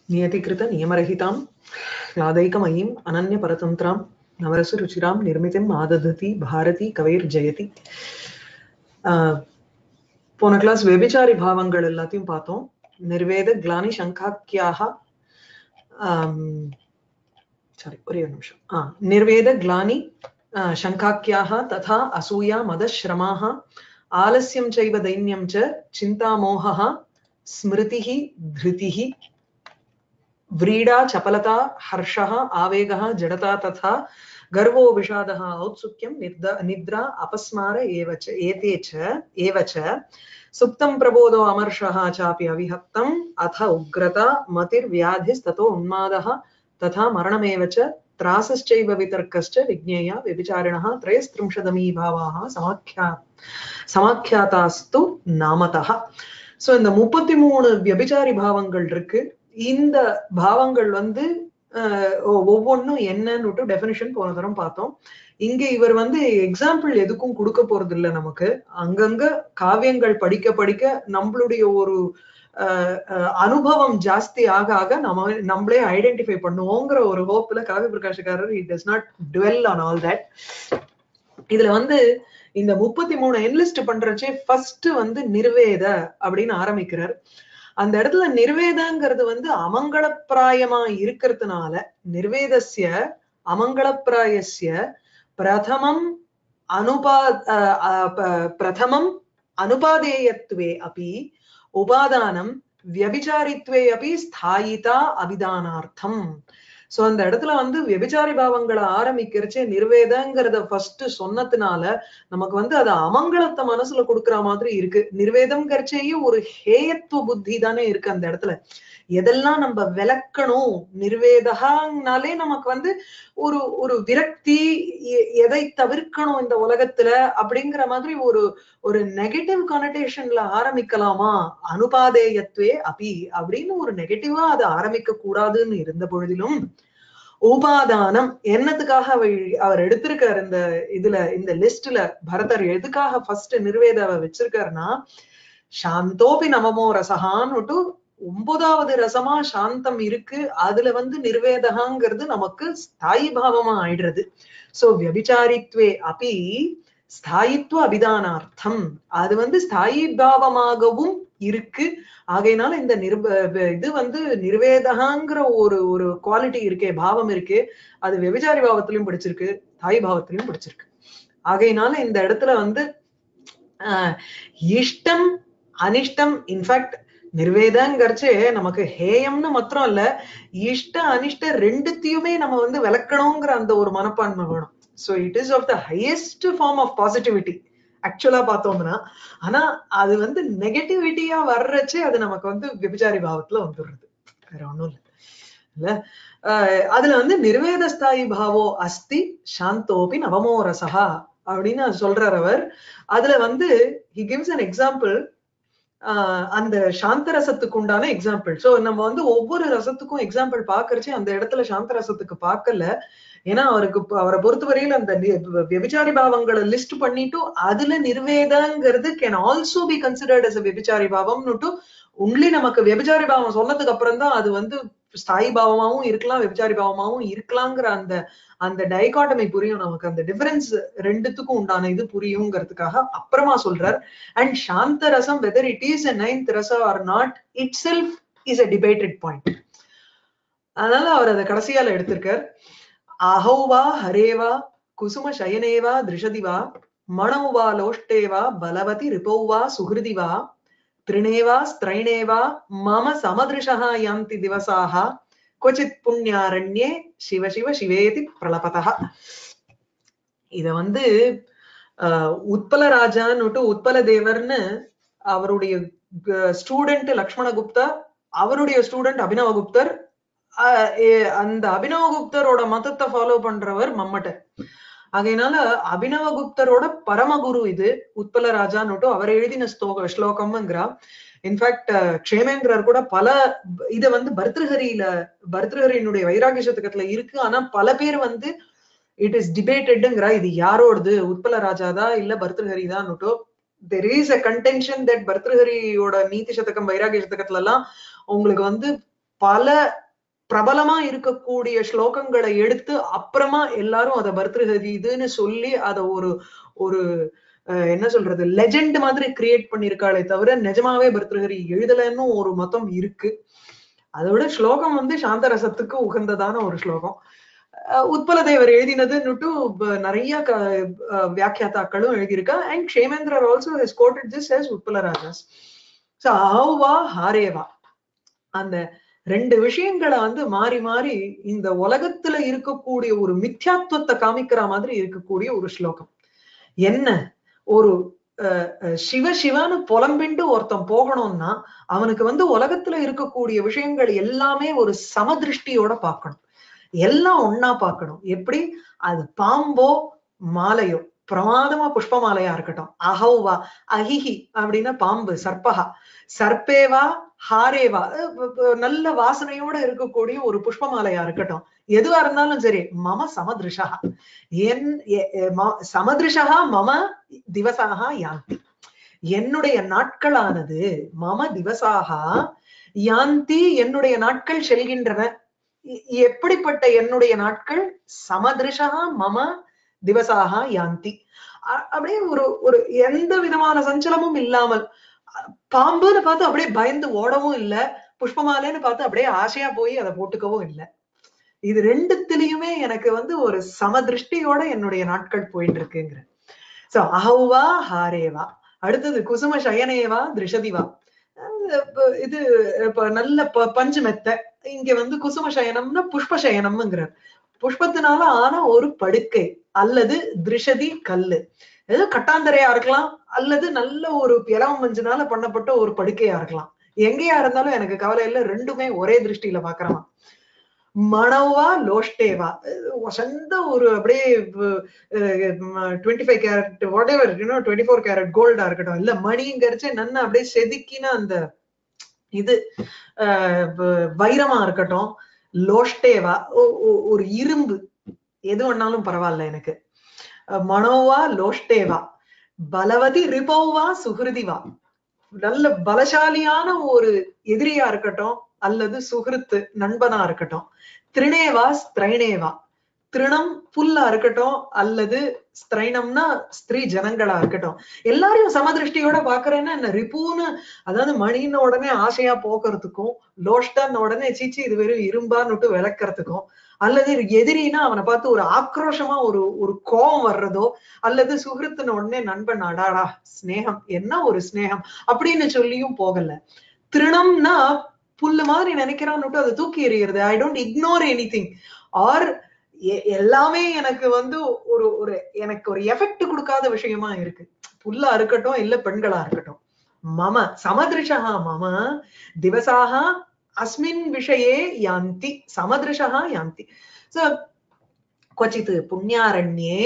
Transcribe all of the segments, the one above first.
नियतिकृत नियमरहितां क्लादैकमयीम् अनन्यपरतन्त्रां नवरसरुचिरां निर्मितिम् आदधति பாரதி கவைர்ஜெயதி ஆஹ் போன கிளாஸ் வெபிச்சாரி பாவங்கள் எல்லாத்தையும் பார்த்தோம் நிர்வேத கிளானி சங்காக்கியாக சாரி ஒரே ஒரு நிமிஷம் ஆ நிர்வேத கிளானி शङ्काख्याः तथा असूया मदश्रमाः आलस्यं चैव दैन्यं च चिन्तामोहः स्मृतिः धृतिः व्रीडा चपलता हर्षः आवेगः जडता तथा गर्वो विषादः औत्सुक्यं निद्रा अपस्मार एव च एते च एव च सुप्तं प्रबोधो अमर्षः चापि अविहक्तम् अथ उग्रता मतिर्व्याधिस्ततो उन्मादः तथा मरणमेव च त्रासश्चैव वितर्कश्च विज्ञेया व्यभिचारिणः त्रयस्त्रिंशदमी भावाः समाख्या சமாக்கியாதாஸ்து நாமதா சோ இந்த முப்பத்தி மூணு வியபிச்சாரி பாவங்கள் இருக்கு இந்த பாவங்கள் வந்து ஒவ்வொன்றும் என்னன்னு டெபினிஷன் போன தரம் பார்த்தோம் இங்க இவர் வந்து எக்ஸாம்பிள் எதுக்கும் கொடுக்க போறது இல்லை நமக்கு அங்கங்க காவியங்கள் படிக்க படிக்க நம்மளுடைய ஒரு அனுபவம் ஜாஸ்தி ஆக ஆக நம்ம நம்மளே ஐடென்டிஃபை பண்ணுவோங்கிற ஒரு ஹோப்ல காவி பிரகாஷக்காரர் it does not dwell on all that இதுல வந்து இந்த முப்பத்தி மூணு என்லிஸ்ட் பண்றச்சே ஃபர்ஸ்ட் வந்து நிர்வேத அப்படின்னு ஆரம்பிக்கிறார் அந்த இடத்துல நிர்வேதங்கிறது வந்து அமங்களப்பிராயமா இருக்கிறதுனால நிர்வேதஸ்ய அமங்களப்பிராயஸ்ய பிரதமம் அனுபா பிரதமம் அனுபாதேயத்துவே அப்படி உபாதானம் வியபிச்சாரித்வே அப்படி ஸ்தாயிதா அபிதானார்த்தம் சோ அந்த இடத்துல வந்து வியபிச்சாரி பாவங்களை ஆரம்பிக்கிறச்சே நிர்வேதங்கிறத ஃபர்ஸ்ட் சொன்னதுனால நமக்கு வந்து அது அமங்கலத்தை மனசுல கொடுக்குற மாதிரி இருக்கு நிர்வேதம்ங்கிறச்சேயும் ஒரு ஹேயத்துவ புத்தி தானே இருக்கு அந்த இடத்துல எதெல்லாம் நம்ம விளக்கணும் நிர்வேதகானாலே நமக்கு வந்து ஒரு ஒரு விரக்தி எதை தவிர்க்கணும் இந்த உலகத்துல அப்படிங்கிற மாதிரி ஒரு ஒரு நெகட்டிவ் கனடேஷன்ல ஆரம்பிக்கலாமா அனுபாதேயத்வே அபி அப்படின்னு ஒரு நெகட்டிவா அது ஆரம்பிக்க கூடாதுன்னு இருந்த பொழுதிலும் உபாதானம் என்னத்துக்காக அவர் எடுத்திருக்காரு இந்த இதுல இந்த லிஸ்ட்ல பரதர் எதுக்காக ஃபர்ஸ்ட் நிர்வேதாவை வச்சிருக்காருன்னா சாந்தோபி நவமோ ரசகான்னு ஒன்பதாவது ரசமா சாந்தம் இருக்கு அதுல வந்து நிர்வேதகாங்கிறது நமக்கு ஸ்தாயி பாவமா ஆயிடுறது சோ வியபிச்சாரித்வே அப்படி ஸ்தாயித்துவ அபிதானார்த்தம் அது வந்து ஸ்தாயி பாவமாகவும் இருக்கு ஆகையினால இந்த நிர்வ இது வந்து நிர்வேதகாங்கிற ஒரு ஒரு குவாலிட்டி இருக்கே பாவம் இருக்கே அது வெபிச்சாரி பாவத்திலையும் படிச்சிருக்கு தாய் பாவத்திலையும் படிச்சிருக்கு ஆகையினால இந்த இடத்துல வந்து ஆஹ் இஷ்டம் அனிஷ்டம் இன்ஃபேக்ட் நிர்வேதங்கிறச்சு நமக்கு ஹேயம்னு மாத்திரம் இல்ல இஷ்ட அனிஷ்ட ரெண்டுத்தையுமே நம்ம வந்து விளக்கணுங்கிற அந்த ஒரு மனப்பான்மை வேணும் so it is of the highest form of positivity ஆக்சுவலா பார்த்தோம்னா ஆனா அது வந்து நெகட்டிவிட்டியா வர்றச்சே அது நமக்கு வந்து விபச்சாரி பாவத்துல வந்துடுறது வேற ஒண்ணும் இல்லை இல்ல அதுல வந்து நிர்வேதஸ்தாயி பாவோ அஸ்தி சாந்தோபி நவமோ ரசகா அப்படின்னு சொல்றார் அவர் அதுல வந்து ஹி கிவ்ஸ் அன் எக்ஸாம்பிள் அந்த சாந்த ரசத்துக்கு உண்டான எக்ஸாம்பிள் சோ நம்ம வந்து ஒவ்வொரு ரசத்துக்கும் எக்ஸாம்பிள் பாக்குறச்சு அந்த இடத்துல சாந்த ரசத்துக்கு பார்க்கல ஏன்னா அவருக்கு அவரை பொறுத்தவரையில அந்த வெபிச்சாரி பாவங்களை லிஸ்ட் பண்ணிட்டு அதுல நிர்வேதங்கிறது can also be considered as வெபிச்சாரி பாவம்னுட்டு ஒன்லி நமக்கு வெபிச்சாரி பாவம் சொன்னதுக்கு அப்புறம் தான் அது வந்து ஸ்தாயி பாவமாவும் இருக்கலாம் வெபிச்சாரி பாவமாவும் இருக்கலாங்கிற அந்த அந்த டைகாட்டமி புரியும் நமக்கு அந்த டிஃபரன்ஸ் ரெண்டுத்துக்கும் உண்டான இது புரியுங்கிறதுக்காக அப்புறமா சொல்றார் அண்ட் சாந்த ரசம் whether it is a ninth ரசம் or not itself is a debated point அதனால அவர் அதை கடைசியால எடுத்திருக்கார் அஹௌவா ஹரேவா குசும சயனேவா திருஷதிவா மணௌவா லோஷ்டேவா பலவதி ரிபௌவா சுகிருதிவா त्रिणेवा स्त्रैणेवा मम समदृशः यान्ति दिवसाः क्वचित् புண்ணியாரண்யே சிவ சிவ சிவேதி பிரலபதா இத வந்து உத்பல ராஜான்னு உத்பல தேவர்னு அவருடைய ஸ்டூடெண்ட் லக்ஷ்மணகுப்தா அவருடைய ஸ்டூடெண்ட் அபினவகுப்தர் அந்த அபினவகுப்தரோட மதத்தை ஃபாலோ பண்றவர் மம்மட்ட ஆகையினால அபினவகுப்தரோட பரமகுரு இது உத்பல ராஜான்னுட்டு அவர் எழுதின ஸ்லோக ஸ்லோகம்ங்கிறா இன்ஃபேக்ட் க்ஷேமேந்திரர் கூட பல இத வந்து பர்திருஹரியில பர்திருஹரியினுடைய வைராகிய சதகத்துல இருக்கு ஆனா பல பேர் வந்து இட் இஸ் டிபேட்டட்ங்கிறா இது யாரோடது உத்பல ராஜாதா இல்ல பர்திருஹரி தான்னுட்டோ there is a contention that பர்திருஹரியோட நீதி சதகம் வைராகிய சதகத்துல எல்லாம் உங்களுக்கு வந்து பல பிரபலமா இருக்கக்கூடிய ஸ்லோகங்களை எடுத்து அப்புறமா எல்லாரும் அதை பர்திருஹரி இதுன்னு சொல்லி அதை ஒரு ஒரு அஹ், என்ன சொல்றது லெஜெண்ட் மாதிரி கிரியேட் பண்ணிருக்காளே தவிர நிஜமாவே பர்திருஹரி எழுதலைன்னு ஒரு மதம் இருக்கு அதோட ஸ்லோகம் வந்து சாந்தரசத்துக்கு உகந்ததான ஒரு ஸ்லோகம் அஹ் உத்பல தேவர் எழுதினதுன்னுட்டு ப- நிறைய க- அஹ் வியாக்கியாத்தாக்களும் எழுதியிருக்கா அண்ட் க்ஷேமேந்திரர் also has quoted this as உத்பல ராஜாஸ் ஸோ அஹௌவா ஹாரேவா அந்த ரெண்டு விஷயங்களை வந்து மாறி மாறி இந்த உலகத்துல இருக்கக்கூடிய ஒரு மித்யாத்வத்தை காமிக்கிற மாதிரி இருக்கக்கூடிய ஒரு ஸ்லோகம் என்ன ஒரு அஹ், அஹ், சிவ சிவன்னு புலம்பிண்டு ஒருத்தன் போகணும்னா அவனுக்கு வந்து உலகத்துல இருக்கக்கூடிய விஷயங்கள் எல்லாமே ஒரு சமதிருஷ்டியோட பார்க்கணும் எல்லாம் ஒன்னா பார்க்கணும் எப்படி அது பாம்போ மாலையோ பிரமாதமா புஷ்ப மாலையா இருக்கட்டும் அஹௌவா அஹிஹி அப்படின்னா பாம்பு சர்பகா சர்பேவா ஹாரேவா அஹ் ப- ப- நல்ல வாசனையோட இருக்கக்கூடிய ஒரு புஷ்ப மாலையா இருக்கட்டும் எதுவா இருந்தாலும் சரி மம சமதிருஷா என் எ- எ- ம- சமதிருஷா மம திவசாக யாந்தி என்னுடைய நாட்களானது மம திவசாக யாந்தி என்னுடைய நாட்கள் செல்கின்றன எ- எப்படிப்பட்ட என்னுடைய நாட்கள் சமதிருஷா மம திவசாக யாந்தி அ- அப்படியே ஒரு ஒரு எந்த விதமான சஞ்சலமும் இல்லாமல் அ- பாம்புன்னு பார்த்து அப்படியே பயந்து ஓடவும் இல்ல புஷ்பமாலைன்னு பார்த்து அப்படியே ஆசையா போய் அதை போட்டுக்கவும் இல்ல இது ரெண்டுத்திலயுமே எனக்கு வந்து ஒரு சமதிருஷ்டியோட என்னுடைய நாட்கள் போயிட்டு இருக்குங்கிற சோ அஹௌவா ஹாரேவா அடுத்தது குசும சயனேவா திருஷதிவா அஹ் இப்ப இது இப்ப நல்ல ப- பஞ்சு மெத்தை இங்க வந்து குசும சயனம்னா புஷ்ப சயனம்ங்கிறார் புஷ்பத்தினால ஆன ஒரு படுக்கை அல்லது திருஷதி கல்லு ஏதோ கட்டாந்தரையா இருக்கலாம் அல்லது நல்ல ஒரு இலவம் மஞ்சுனால பண்ணப்பட்ட ஒரு படுக்கையா இருக்கலாம் எங்கேயா இருந்தாலும் எனக்கு கவலை இல்லை ரெண்டுமே ஒரே திருஷ்டியில பாக்குறமா மணவா லோஷ்டேவா அஹ் வசந்த ஒரு அப்படியே twenty five carat whatever you know twenty four carat கோல்டா இருக்கட்டும் இல்ல மணிங்கிறச்சு நன்னா அப்படியே செதுக்கின அந்த இது அஹ் வ- வைரமா இருக்கட்டும் லோஷ்டேவா ஒ- ஒ- ஒரு இரும்பு எது வேணாலும் பரவாயில்ல எனக்கு அஹ் மனோவா லோஷ்டேவா பலவதி ரிபோவா சுகிருதிவா நல்ல பலசாலியான ஒரு எதிரியா இருக்கட்டும் அல்லது சுகிருத்து நண்பனா இருக்கட்டும் திருணேவா ஸ்திரைணேவா திருணம் புல்லா இருக்கட்டும் அல்லது ஸ்திரைணம்னா ஸ்திரீ ஜனங்களா இருக்கட்டும் எல்லாரையும் சமதிருஷ்டியோட பாக்குறேன்னா என்ன ரிபுன்னு அதாவது மணின்னு உடனே ஆசையா போக்குறதுக்கும் லோஷ்டான்னு உடனே சீச்சி இது வெறும் இரும்பான்னுட்டு விளக்குறதுக்கும் அல்லது எதிரினா அவனை பார்த்து ஒரு ஆக்ரோஷமா ஒரு ஒரு கோபம் வர்றதோ அல்லது சுகிருத்துன உடனே நண்பன் அடாடா ஸ்னேகம் என்ன ஒரு ஸ்னேகம் அப்படின்னு சொல்லியும் போகல திருணம்னா புல்லு மாதிரி நினைக்கிறான்னுட்டு அதை தூக்கி எறிகிறது I don't ignore anything or எல்லாமே எனக்கு வந்து ஒரு ஒரு எனக்கு ஒரு எஃபெக்ட் கொடுக்காத விஷயமா இருக்கு புல்லா இருக்கட்டும் இல்ல பெண்களா இருக்கட்டும் மம சமதிருஷா மம திவசாக அஸ்மின் விஷயே யாந்தி சமதிருஷா யாந்தி சோ கொச்சித் புண்ணியாரண்யே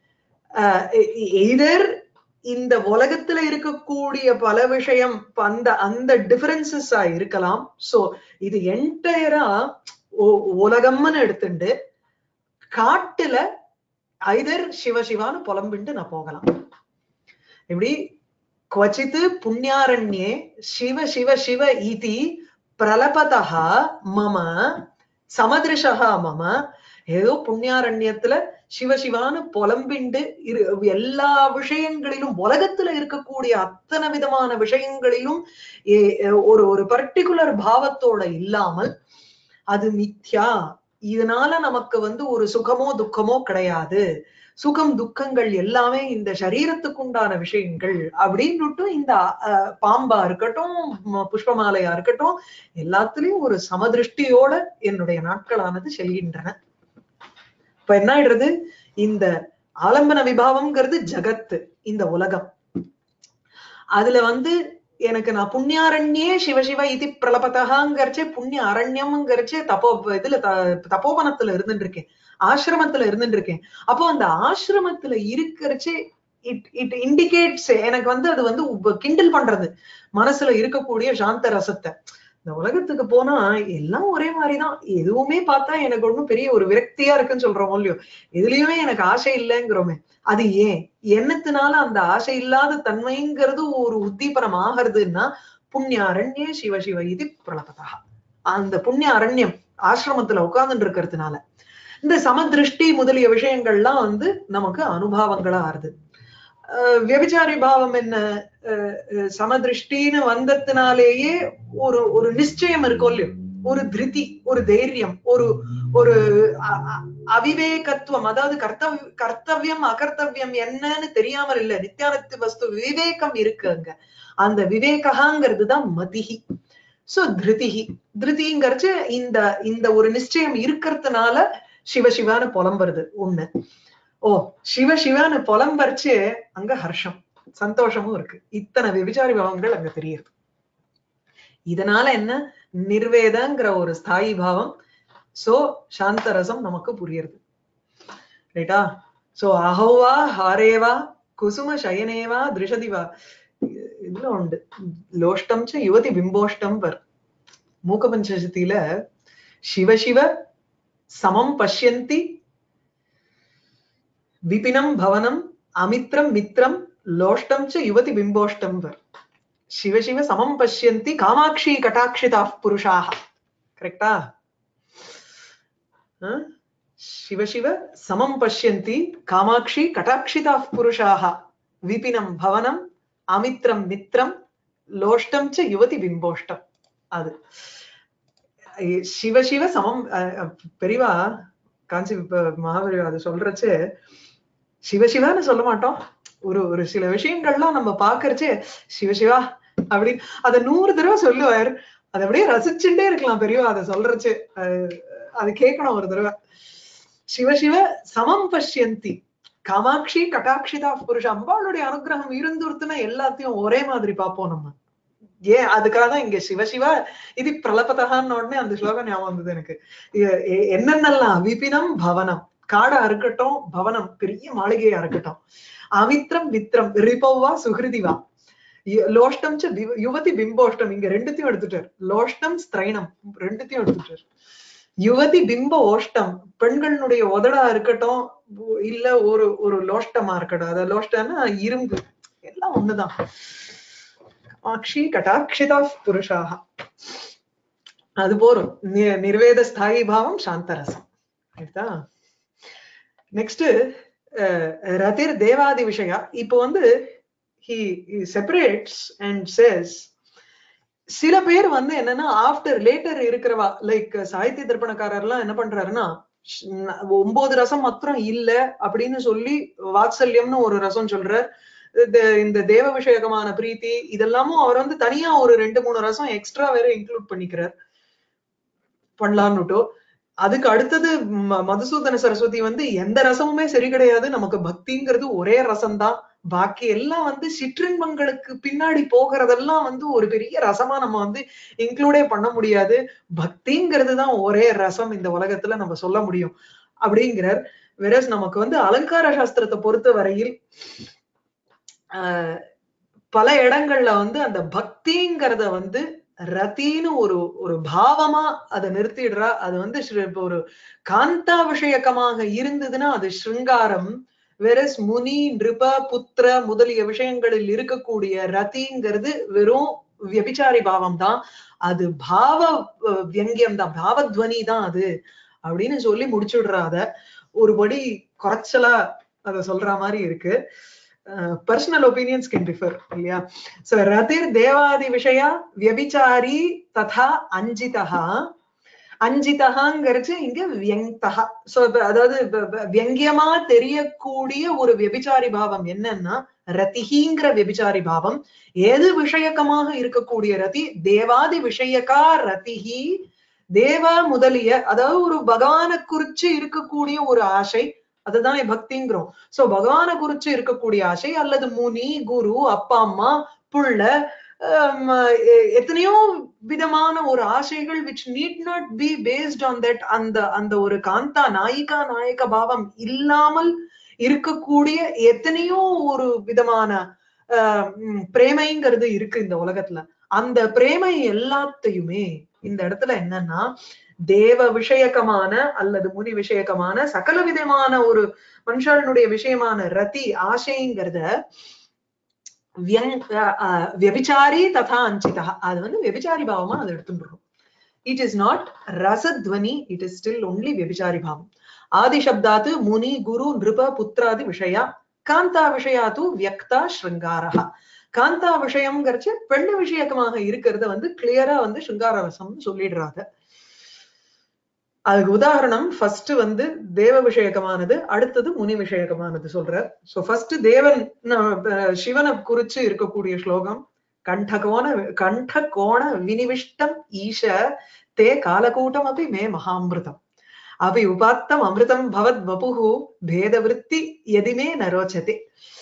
எய்தர் இந்த உலகத்துல இருக்கக்கூடிய பல விஷயம் அந்த அந்த டிஃபரன்சஸா இருக்கலாம் சோ இது என்டையரா உலகம்னு எடுத்துண்டு காட்டுல ஐதர் சிவசிவான்னு புலம்பிண்டு நான் போகலாம் இப்படி கொச்சித்து புண்ணியாரண்யே சிவ சிவ சிவ இதி பிரலபதா மம சமதிருஷா மம ஏதோ புண்ணியாரண்யத்துல சிவசிவான்னு புலம்பிண்டு இரு எல்லா விஷயங்களிலும் உலகத்துல இருக்கக்கூடிய அத்தனை விதமான விஷயங்களிலும் ஒரு ஒரு பர்டிகுலர் பாவத்தோட இல்லாமல் அது மித்யா இதனால நமக்கு வந்து ஒரு சுகமோ துக்கமோ கிடையாது சுகம் துக்கங்கள் எல்லாமே இந்த சரீரத்துக்குண்டான விஷயங்கள் அப்படின்னுட்டு இந்த பாம்பா இருக்கட்டும் புஷ்பமாலையா இருக்கட்டும் எல்லாத்துலயும் ஒரு சமதிருஷ்டியோட என்னுடைய நாட்களானது செல்கின்றன இப்ப என்ன ஆயிடுறது இந்த ஆலம்பன விபாவம்ங்கிறது ஜகத்து இந்த உலகம் அதுல வந்து எனக்கு நான் புண்ணியாரண்யே சிவசிவ இது பிரலபதகாங்கிறச்சே புண்ணிய அரண்யம்ங்கிறச்சே தப்போ இதுல தப்போவனத்துல இருந்துட்டு இருக்கேன் ஆசிரமத்துல இருந்துட்டு இருக்கேன் அப்போ அந்த ஆசிரமத்துல இருக்கிறச்சே இட் இட் இண்டிகேட்ஸ் எனக்கு வந்து அது வந்து கிண்டல் பண்றது மனசுல இருக்கக்கூடிய சாந்த ரசத்தை இந்த உலகத்துக்கு போனா எல்லாம் ஒரே மாதிரிதான் எதுவுமே பார்த்தா எனக்கு ஒண்ணும் பெரிய ஒரு விரக்தியா இருக்குன்னு சொல்றோம் இல்லையோ எதுலயுமே எனக்கு ஆசை இல்லைங்கிறோமே அது ஏன் என்னத்தினால அந்த ஆசை இல்லாத தன்மைங்கிறது ஒரு உத்தீபனம் ஆகிறதுன்னா புண்ணியாரண்யே சிவ சிவ இது பிரலபதா அந்த புண்ணிய அரண்யம் ஆசிரமத்துல உட்கார்ந்துட்டு இருக்கிறதுனால இந்த சமதிருஷ்டி முதலிய விஷயங்கள்லாம் வந்து நமக்கு அனுபவங்களா ஆறுது அஹ் வியபிச்சாரி பாவம் என்ன அஹ் அஹ் சமதிருஷ்டின்னு வந்ததுனாலேயே ஒரு ஒரு நிச்சயம் இருக்கும் இல்லையோ ஒரு திருதி ஒரு தைரியம் ஒரு ஒரு அ- அ- அவிவேகத்துவம் அதாவது கர்த்தவ் கர்த்தவியம் அகர்த்தவியம் என்னன்னு தெரியாமல் இல்ல நித்யானத்து வஸ்து விவேகம் இருக்கு அங்க அந்த விவேகாங்கிறது தான் மதிஹி சோ திருதிஹி திருதிங்கிறச்சு இந்த இந்த ஒரு நிச்சயம் இருக்கிறதுனால சிவசிவான்னு புலம்புறது ஒண்ணு ஓ சிவ சிவான்னு புலம்பரிச்சு அங்க ஹர்ஷம் சந்தோஷமும் இருக்கு இத்தனை விபிச்சாரி பாவங்கள் அங்க தெரியுது இதனால என்ன நிர்வேதங்கிற ஒரு ஸ்தாயி பாவம் சோ சாந்தரசம் நமக்கு புரியுது ரைட்டா சோ அஹோவா ஹாரேவா குசும சயனேவா திருஷதிவா இதுல உண்டு லோஷ்டம் ச யுவதி பிம்போஷ்டம் வர் மூக்க பஞ்சசதியில சிவ சிவ சமம் பஷ்யந்தி விபினம் பவனம் அமித்ரம் மித்ரம் லோஷ்டம் ச யுவதி பிம்போஷ்டம் வர் சிவ சிவ சமம் பஷ்யந்தி காமாட்சி கட்டாட்சிதா புருஷாக கரெக்டா சிவ சிவ சமம் பஷ்யந்தி காமாட்சி கட்டாட்சிதா புருஷாக விபினம் பவனம் அமித்ரம் மித்ரம் லோஷ்டம் ச யுவதி பிம்போஷ்டம் அது ஐ- சிவ சிவ சமம் அஹ், அஹ், பெரியவா காஞ்சி இப்ப மகாபெரிவா அது சொல்றச்சு சிவ சிவான்னு சொல்ல மாட்டோம் ஒரு ஒரு சில விஷயங்கள்லாம் நம்ம பாக்குறச்சே சிவ சிவா அப்படின்னு அத நூறு தடவை சொல்லுவார் அதை அப்படியே ரசிச்சுட்டே இருக்கலாம் பெரியவா அதை சொல்றச்சு அஹ், அது கேட்கணும் ஒரு தடவை சிவ சிவ சமம் பஷ்யந்தி காமாட்சி கட்டாட்சிதா புருஷ அம்பாளுடைய அனுகிரகம் இருந்துருத்துனா எல்லாத்தையும் ஒரே மாதிரி பார்ப்போம் நம்ம ஏன் அதுக்காக தான் இங்க சிவ சிவ இது பிரலபதகான்னு உடனே அந்த ஸ்லோகம் ஞாபகம் வந்தது எனக்கு எ- எ- என்னென்னலாம் விபினம் பவனம் காடா இருக்கட்டும் பவனம் பெரிய மாளிகையா இருக்கட்டும் அமித்ரம் மித்ரம் ரிபவா சுகிருதிவா யு- லோஷ்டம் ச வி- யுவதி பிம்போஷ்டம் இங்க ரெண்டுத்தையும் எடுத்துட்டார் லோஷ்டம் ஸ்திரைனம் ரெண்டுத்தையும் எடுத்துட்டார் யுவதி பிம்ப ஓஷ்டம் பெண்களுடைய உதடா இருக்கட்டும் உ- இல்ல ஒரு ஒரு லோஷ்டமா இருக்கட்டும் அத லோஷ்டம்னா இரும்பு எல்லாம் ஒண்ணுதான் காமாட்சி கட்டாட்சிதா புருஷாக அது போரும் நி- நிர்வேத ஸ்தாயி பாவம் சாந்தரசம் ரைட்டா நெக்ஸ்ட் ரதிர் தேவாதி விஷயா இப்போ வந்து ஹி செப்பரேட்ஸ் அண்ட் சேஸ் சில பேர் வந்து என்னன்னா ஆஃப்டர் லேட்டர் இருக்கிறவா லைக் சாகித்ய தர்ப்பணக்காரர்லாம் என்ன பண்றாருன்னா ஷ்- ந- ஒன்பது ரசம் மாத்திரம் இல்ல அப்படின்னு சொல்லி வாத்சல்யம்னு ஒரு ரசம் சொல்றார் இந்த இந்த தேவ விஷயகமான பிரீத்தி இதெல்லாமும் அவர் வந்து தனியா ஒரு ரெண்டு மூணு ரசம் எக்ஸ்ட்ரா வேற இன்க்ளூட் பண்ணிக்கிறார் பண்ணலான்னுட்டோ அதுக்கு அடுத்தது ம- மதுசூதன சரஸ்வதி வந்து எந்த ரசமுமே சரி கிடையாது நமக்கு பக்திங்கிறது ஒரே ரசம்தான் பாக்கி எல்லாம் வந்து சிற்றின்பங்களுக்கு பின்னாடி போகிறதெல்லாம் வந்து ஒரு பெரிய ரசமா நம்ம வந்து இன்க்ளூடே பண்ண முடியாது பக்திங்கிறது தான் ஒரே ரசம் இந்த உலகத்துல நம்ம சொல்ல முடியும் அப்படிங்கிறார் வெரஸ் நமக்கு வந்து அலங்கார சாஸ்திரத்தை பொறுத்த வரையில் ஆஹ் பல இடங்கள்ல வந்து அந்த பக்திங்கிறத வந்து ரத்தின்னு ஒரு ஒரு பாவமா அதை நிறுத்திடுறா அது வந்து ஸ்ரு- இப்ப ஒரு காந்தா விஷயக்கமாக இருந்ததுன்னா அது ஸ்ருங்காரம் வெரஸ் முனி நிருப புத்திர முதலிய விஷயங்களில் இருக்கக்கூடிய ரதிங்கிறது வெறும் வியபிச்சாரி பாவம் தான் அது பாவ அஹ், வியங்கியம் தான் பாவத்வனி தான் அது அப்படின்னு சொல்லி முடிச்சுடுறா அத ஒருபடி குறைச்சலா அத சொல்ற மாதிரி இருக்கு பர்சனல் ஒப்பீனியன்ஸ் கேன் டிஃபர் இல்லையா சோ ரதிர் தேவாதி விஷயா வியபிச்சாரி ததா அஞ்சிதா அஞ்சிதகாங்கிறச்சு இங்க வியங்தகா சோ அதாவது வ- வ- வியங்கியமா தெரியக்கூடிய ஒரு வியபிச்சாரி பாவம் என்னன்னா ரதிஹிங்கிற வியபிச்சாரி பாவம் எது விஷயக்கமாக இருக்கக்கூடிய ரதி தேவாதி விஷயக்கா ரதிஹி தேவ முதலிய அதாவது ஒரு பகவானை குறிச்சு இருக்கக்கூடிய ஒரு ஆசை அதுதானே பக்திங்கிறோம் சோ பகவானை குறிச்சு இருக்கக்கூடிய ஆசை அல்லது முனி குரு அப்பா அம்மா புள்ள ஹம், எ- எத்தனையோ விதமான ஒரு ஆசைகள் which need not be based on that அந்த அந்த ஒரு காந்தா நாயிகா நாயக பாவம் இல்லாமல் இருக்கக்கூடிய எத்தனையோ ஒரு விதமான ஆஹ், உம், பிரேமைங்கிறது இருக்கு இந்த உலகத்துல அந்த பிரேமை எல்லாத்தையுமே இந்த இடத்துல என்னன்னா தேவ விஷயக்கமான அல்லது முனி விஷயக்கமான சகல விதமான ஒரு மனுஷனுடைய விஷயமான ரதி ஆசைங்கிறத வியங் அஹ் அஹ் வியபிச்சாரி ததா அஞ்சிதா அது வந்து வியபிச்சாரி பாவமா அதை எடுத்துட்டு இட் இஸ் நாட் ரசத்வனி இட் இஸ் ஸ்டில் ஒன்லி வெபிச்சாரி பாவம் ஆதிசப்தாத் முனி குரு நிருப புத்திராதி விஷயா காந்தா விஷயா தூ வியக்தா ஸ்ருங்காரா காந்தா விஷயம்ங்கிறச்சு பெண்ணு விஷயக்கமாக இருக்கிறத வந்து கிளியரா வந்து ஸ்ருங்கார ரசம்னு சொல்லிடுறாங்க அதுக்கு உதாரணம் ஃபர்ஸ்ட் வந்து தேவ விஷயகமானது அடுத்தது முனி விஷயகமானது சொல்றார் சோ ஃபர்ஸ்ட் தேவன் அஹ், சிவனை குறிச்சு இருக்கக்கூடிய ஸ்லோகம் கண்டகோண கண்டகோண வினிவிஷ்டம் ஈஷ தே காலகூட்டம் அப்படி மே மகாமிருதம் அபி உபாத்தம் அமிர்தம் பவத் வபுகு பேதவிருத்தி எதிமே நரோச்சதே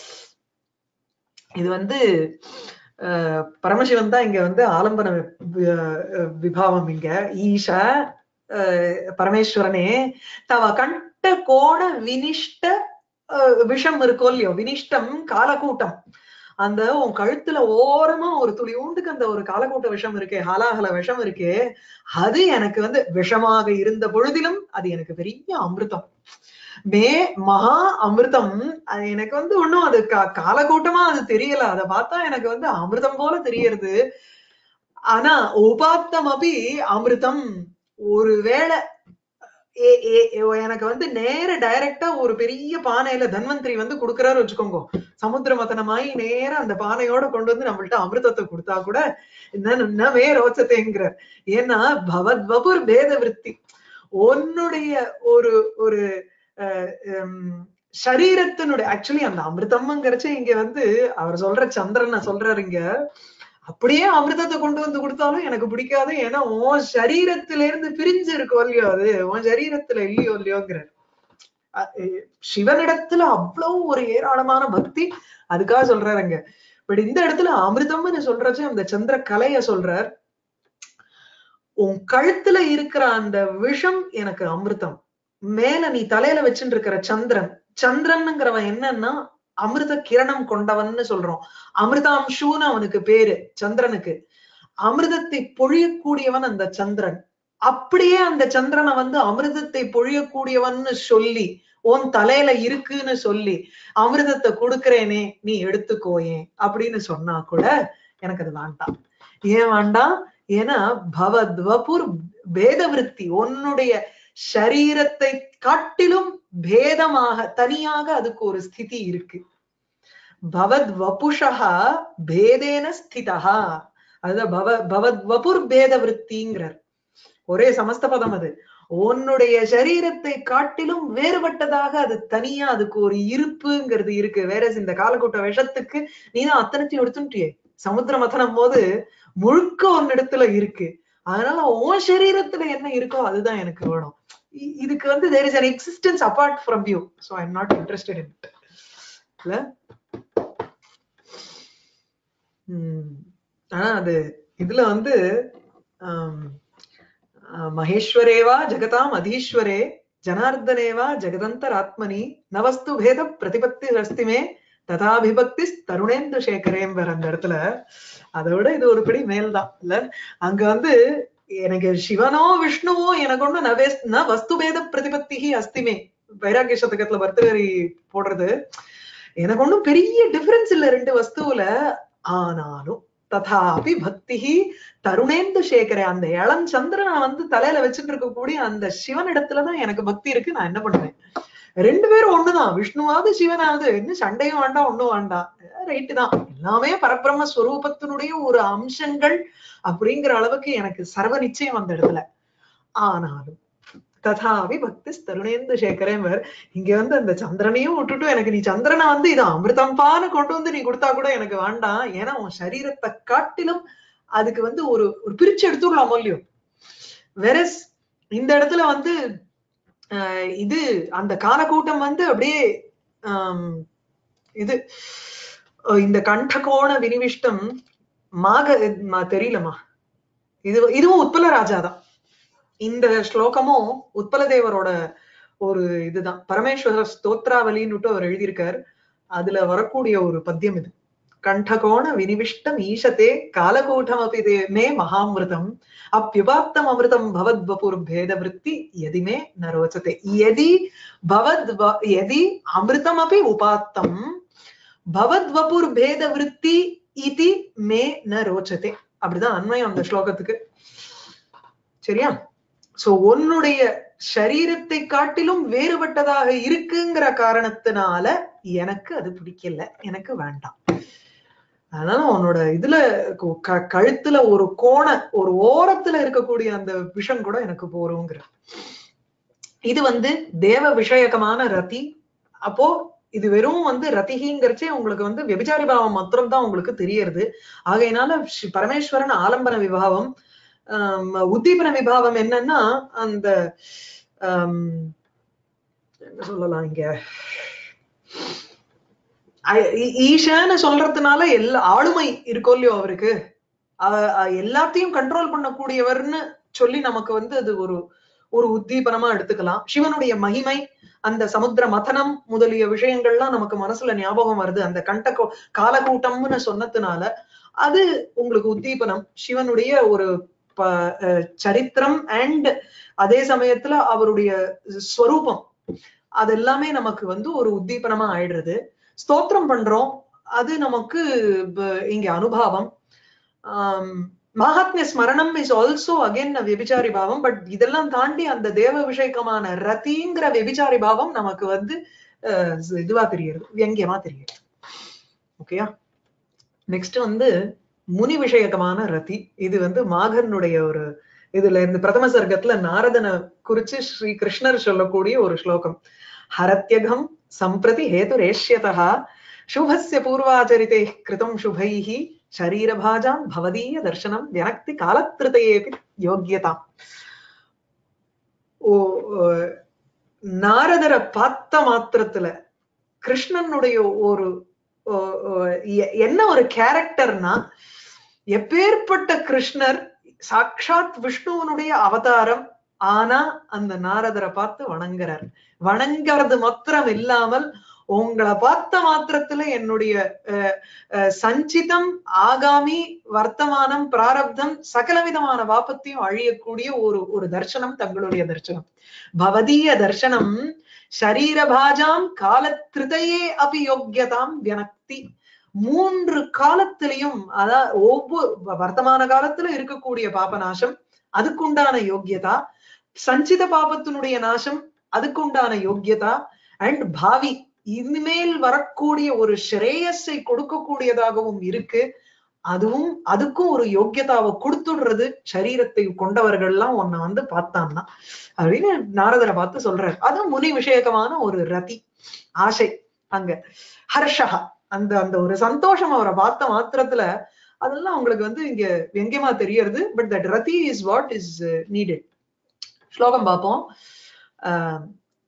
இது வந்து அஹ், பரமசிவன் தான் இங்க வந்து ஆலம்பன வி- அஹ், விபாவம் இங்க ஈஷ அஹ், பரமேஸ்வரனே தவ கண்ட கோண வினிஷ்ட அஹ், விஷம் இருக்கோ இல்லையோ வினிஷ்டம் காலக்கூட்டம் அந்த உன் கழுத்துல ஓரமா ஒரு துளி ஊண்டுக்கு அந்த ஒரு காலக்கூட்ட விஷம் இருக்கே ஹாலாகல விஷம் இருக்கே அது எனக்கு வந்து விஷமாக இருந்த பொழுதிலும் அது எனக்கு பெரிய அமிர்தம் மே மகா அமிர்தம் அது எனக்கு வந்து ஒண்ணும் அது கா- காலக்கூட்டமா அது தெரியல அதை பார்த்தா எனக்கு வந்து அமிர்தம் போல தெரியறது ஆனா உபாத்தம் அபி அமிர்தம் ஒருவேளை ஏ- ஏ- ஏ- எனக்கு வந்து நேர டைரக்டா ஒரு பெரிய பானையில தன்வந்திரி வந்து கொடுக்கறாரு வச்சுக்கோங்க சமுத்திர மதனமாயி நேரா அந்த பானையோட கொண்டு வந்து நம்மள்ட்ட அமிர்தத்தை கொடுத்தா கூட நவே ரோச்சத்தைங்கிறார் ஏன்னா பவத் வபுர் பேத விருத்தி உன்னுடைய ஒரு ஒரு அஹ், ஹம், சரீரத்தினுடைய ஆக்சுவலி அந்த அமிர்தம்ங்கிறச்ச இங்க வந்து அவர் சொல்ற சந்திரனை சொல்றாரு இங்க அப்படியே அமிர்தத்தை கொண்டு வந்து கொடுத்தாலும் எனக்கு பிடிக்காது ஏன்னா உன் சரீரத்தில இருந்து பிரிஞ்சு இருக்கோ இல்லையோ அது உன் சரீரத்துல இல்லையோ இல்லையோங்கிறார் அஹ் அஹ் சிவனிடத்துல அவ்வளவு ஒரு ஏராளமான பக்தி அதுக்காக சொல்றாருங்க பட் இந்த இடத்துல அமிர்தம்னு சொல்றச்சு அந்த சந்திர கலைய சொல்றார் உன் கழுத்துல இருக்கிற அந்த விஷம் எனக்கு அமிர்தம் மேல நீ தலையில வச்சுட்டு இருக்கிற சந்திரன் சந்திரனுங்கிறவன் என்னன்னா அமிர்த கிரணம் கொண்டவன்னு சொல்றோம் அமிர்தாம்சூன்னு அவனுக்கு பேரு சந்திரனுக்கு அமிர்தத்தை பொழியக்கூடியவன் அந்த சந்திரன் அப்படியே அந்த சந்திரனை வந்து அமிர்தத்தை பொழியக்கூடியவன்னு சொல்லி உன் தலையில இருக்குன்னு சொல்லி அமிர்தத்தை கொடுக்கிறேனே நீ எடுத்துக்கோயேன் அப்படின்னு சொன்னா கூட எனக்கு அது வேண்டாம் ஏன் வேண்டாம் ஏன்னா பவத்வபுர் பேத விருத்தி உன்னுடைய சரீரத்தை காட்டிலும் பேதமாக தனியாக அதுக்கு ஒரு ஸ்திதி இருக்கு பவத் வபுஷா பேதேன ஸ்திதா அதுதான் பவ பவத் வபுர் பேத விருத்திங்கிறார் ஒரே சமஸ்த பதம் அது உன்னுடைய சரீரத்தை காட்டிலும் வேறுபட்டதாக அது தனியா அதுக்கு ஒரு இருப்புங்கிறது இருக்கு வேற இந்த காலக்கூட்ட விஷத்துக்கு நீதான் அத்தனைத்தையும் எடுத்துட்டியே சமுத்திர மதனம் போது முழுக்க ஒன்னிடத்துல இருக்கு அதனால உன் சரீரத்துல என்ன இருக்கோ அதுதான் எனக்கு வேணும் இ- இதுக்கு வந்து there is an existence apart from you so I am not interested in it இல்ல உம் ஆனா அது இதுல வந்து ஆம், ஆஹ், மகேஸ்வரேவா ஜெகதாம் அதீஸ்வரே ஜனார்தனேவா ஜெகதந்தராத்மனி நவஸ்து பேத பிரதிபத்தி அஸ்திமே ததாபிபக்தி தருணேந்து சேகரேம்பர் அந்த இடத்துல அதை விட இது ஒரு படி மேல்தான் இல்ல அங்க வந்து எனக்கு சிவனோ விஷ்ணுவோ எனக்கு ஒண்ணு நவேஸ் ந வஸ்து பேத பிரதிபத்தி அஸ்திமே வைராகிய சதகத்துல பர்தகரி போடுறது எனக்கு ஒண்ணும் பெரிய டிஃபரன்ஸ் இல்ல ரெண்டு வஸ்துவுல ஆனாலும் ததாபி பக்தி தருணேந்து சேகரே அந்த இளம் சந்திரனை வந்து தலையில வச்சுட்டு இருக்கக்கூடிய அந்த சிவனிடத்துலதான் எனக்கு பக்தி இருக்கு நான் என்ன பண்ணுவேன் ரெண்டு பேரும் ஒண்ணுதான் விஷ்ணுவாவது சிவனாவது என்ன சண்டையும் வேண்டாம் ஒண்ணும் வேண்டாம் ரைட்டு தான் எல்லாமே பரபிரம்ம ஸ்வரூபத்தினுடைய ஒரு அம்சங்கள் அப்படிங்கிற அளவுக்கு எனக்கு சர்வ நிச்சயம் அந்த இடத்துல ஆனாலும் ததாவி பக்தி தருணேந்து சேகரேவர் இங்க வந்து அந்த சந்திரனையும் விட்டுட்டு எனக்கு நீ சந்திரனை வந்து இது அமிர்தம்பான்னு கொண்டு வந்து நீ கொடுத்தா கூட எனக்கு வேண்டாம் ஏன்னா உன் சரீரத்தை காட்டிலும் அதுக்கு வந்து ஒரு ஒரு பிரிச்சு எடுத்துடலாம் இல்லையோ வெரஸ் இந்த இடத்துல வந்து ஆஹ் இது அந்த காலக்கூட்டம் வந்து அப்படியே ஆம், இது அஹ் இந்த கண்டகோண வினிவிஷ்டம் மாக ம- தெரியலமா இது இதுவும் உத்பல ராஜா தான் இந்த ஸ்லோகமும் உத்பல தேவரோட ஒரு இதுதான் பரமேஸ்வர ஸ்தோத்ராவலின்னுட்டு அவர் எழுதியிருக்கார் அதுல வரக்கூடிய ஒரு பத்தியம் இது கண்டகோண வினிவிஷ்டம் ஈஷதே காலகூட்டம் அப்படி தே மே மகாமிருதம் அப்பியுபாப்தம் அமிர்தம் பவத் வபுர் பேத விருத்தி எதிமே ந ரோச்சதே எதி பவத் வ- எதி அமிர்தம் அப்படி உபாத்தம் பவத் வபுர் பேத விருத்தி இதி மே ந ரோச்சதே அப்படிதான் அன்வயம் அந்த ஸ்லோகத்துக்கு சரியா சோ உன்னுடைய சரீரத்தை காட்டிலும் வேறுபட்டதாக இருக்குங்கிற காரணத்தினால எனக்கு அது பிடிக்கல எனக்கு வேண்டாம் அதனால உன்னோட இதுல கு- க- கழுத்துல ஒரு கோண ஒரு ஓரத்துல இருக்கக்கூடிய அந்த விஷம் கூட எனக்கு போறோங்கிற இது வந்து தேவ விஷயகமான ரதி அப்போ இது வெறும் வந்து ரதிகிங்கிறச்சே உங்களுக்கு வந்து விபச்சாரி பாவம் மாத்திரம் தான் உங்களுக்கு தெரியறது ஆகையினால ஸ்ரீ பரமேஸ்வரன் ஆலம்பன விபாவம் ஆம், உத்தீபன விபாவம் என்னன்னா அந்த ஆம், என்ன சொல்லலாம் இங்க ஐ- ஈ- ஈஷான்னு சொல்றதுனால எல்லா ஆளுமை இருக்கோ இல்லையோ அவருக்கு அவ- அ- எல்லாத்தையும் கண்ட்ரோல் பண்ணக்கூடியவர்னு சொல்லி நமக்கு வந்து அது ஒரு ஒரு உத்தீபனமா எடுத்துக்கலாம் சிவனுடைய மகிமை அந்த சமுத்திர மதனம் முதலிய விஷயங்கள்லாம் நமக்கு மனசுல ஞாபகம் வருது அந்த கண்ட கோ- காலகூட்டம்னு சொன்னதுனால அது உங்களுக்கு உத்தீபனம் சிவனுடைய ஒரு ப- அஹ் சரித்திரம் அண்ட் அதே சமயத்துல அவருடைய ஸ்வரூபம் அது எல்லாமே நமக்கு வந்து ஒரு உத்தீபனமா ஆயிடுறது ஸ்தோத்திரம் பண்றோம் அது நமக்கு ப- இங்க அனுபாவம் ஆம், மாஹாத்மிய ஸ்மரணம் இஸ் ஆல்சோ அகைன் வெபிச்சாரி பாவம் பட் இதெல்லாம் தாண்டி அந்த தேவ விஷயக்கமான ரதிங்கிற வெபிச்சாரி பாவம் நமக்கு வந்து அஹ், இதுவா தெரியுது வியங்கியமா தெரியுது ஓகேயா நெக்ஸ்ட் வந்து முனி விஷயகமான ரதி இது வந்து மாகனுடைய ஒரு இதுல இருந்து பிரதம சர்க்கத்துல நாரதனை குறிச்சு ஸ்ரீ கிருஷ்ணர் சொல்லக்கூடிய ஒரு ஸ்லோகம் ஹரத்யகம் சம்பிரதி ஹேதுரேஷ்யதா शुभस्य पूर्वाचरिते कृतं शुभैः शरीरभाजां भवदीय दर्शनं व्यनक्ति कालत्रतयेऽपि योग्यताम् ஓ அஹ், நாரதரை பார்த்த மாத்திரத்துல கிருஷ்ணனுடைய ஒரு ஓ- ஓ- எ- என்ன ஒரு கேரக்டர்னா எப்பேற்பட்ட கிருஷ்ணர் சாக்ஷாத் விஷ்ணுவனுடைய அவதாரம் ஆனா அந்த நாரதரை பார்த்து வணங்குறார் வணங்குறது மாத்திரம் இல்லாமல் உங்களை பார்த்த மாத்திரத்துல என்னுடைய அஹ், அஹ், சஞ்சிதம் ஆகாமி வர்த்தமானம் பிராரப்தம் சகலவிதமான பாப்பத்தையும் அழியக்கூடிய ஒரு ஒரு தர்சனம் தங்களுடைய தர்சனம் பவதீய தர்சனம் ஷரீரபாஜாம் காலத்ருதையே அபி யோக்கியதாம் வியனக்தி மூன்று காலத்திலையும் அதாவது ஒவ்வொரு வர்த்தமான காலத்துல இருக்கக்கூடிய பாபநாசம் அதுக்குண்டான யோக்கியதா சஞ்சித பாபத்தினுடைய நாசம் அதுக்குண்டான யோக்கியதா அண்ட் பாவி இனிமேல் வரக்கூடிய ஒரு ஸ்ரேயஸை கொடுக்கக்கூடியதாகவும் இருக்கு அதுவும் அதுக்கும் ஒரு யோக்கியதாவை கொடுத்துடுறது சரீரத்தை கொண்டவர்கள்லாம் உன்னை வந்து பார்த்தான்னா அப்படின்னு நாரதரை பார்த்து சொல்றாரு அதுவும் முனி விஷயகமான ஒரு ரதி ஆசை அங்க ஹர்ஷஹா அந்த அந்த ஒரு சந்தோஷம் அவரை பார்த்த மாத்திரத்துல அதெல்லாம் உங்களுக்கு வந்து இங்க வெங்கியமா தெரியறது பட் தட் ரதி இஸ் வாட் இஸ் நீடட் ஸ்லோகம் பார்ப்போம் ஆஹ்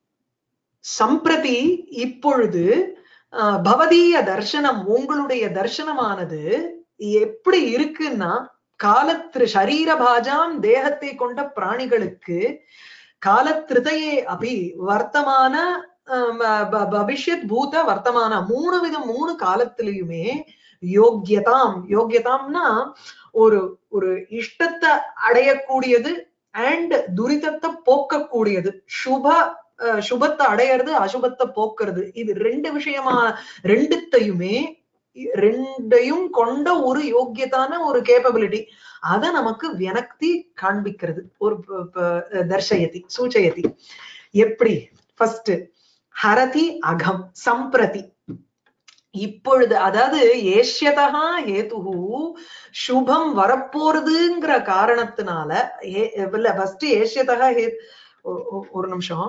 சம்பிரதி இப்பொழுது ஆஹ் பவதீய தர்சனம் உங்களுடைய தர்சனமானது எப்படி இருக்குன்னா காலத்திரு சரீரபாஜாம் தேகத்தை கொண்ட பிராணிகளுக்கு காலத்திருதையே அபி வர்த்தமான ஆஹ் ப- ப- பவிஷ்யத் பூத வர்த்தமான மூணு விதம் மூணு காலத்திலயுமே யோக்கியதாம் யோக்கியதாம்னா ஒரு ஒரு இஷ்டத்தை அடையக்கூடியது அண்ட் துரிதத்தை போக்கக்கூடியது சுப அஹ், சுபத்தை அடையிறது அசுபத்தை போக்குறது இது ரெண்டு விஷயமா ரெண்டுத்தையுமே இ- ரெண்டையும் கொண்ட ஒரு யோக்கியதான ஒரு கேப்பபிலிட்டி அத நமக்கு வியனக்தி காண்பிக்கிறது ஒரு ப- ப- தர்ஷயதி சூச்சயதி எப்படி ஃபர்ஸ்ட் ஹரதி அகம் சம்பிரதி இப்பொழுது அதாவது ஏஷ்யதா ஹேதுஹு சுபம் வரப்போறதுங்கிற காரணத்தினால ஏ- இல்ல ஃபர்ஸ்ட் ஏஷ்யதா ஹே ஒ- ஒ- ஒரு நிமிஷம்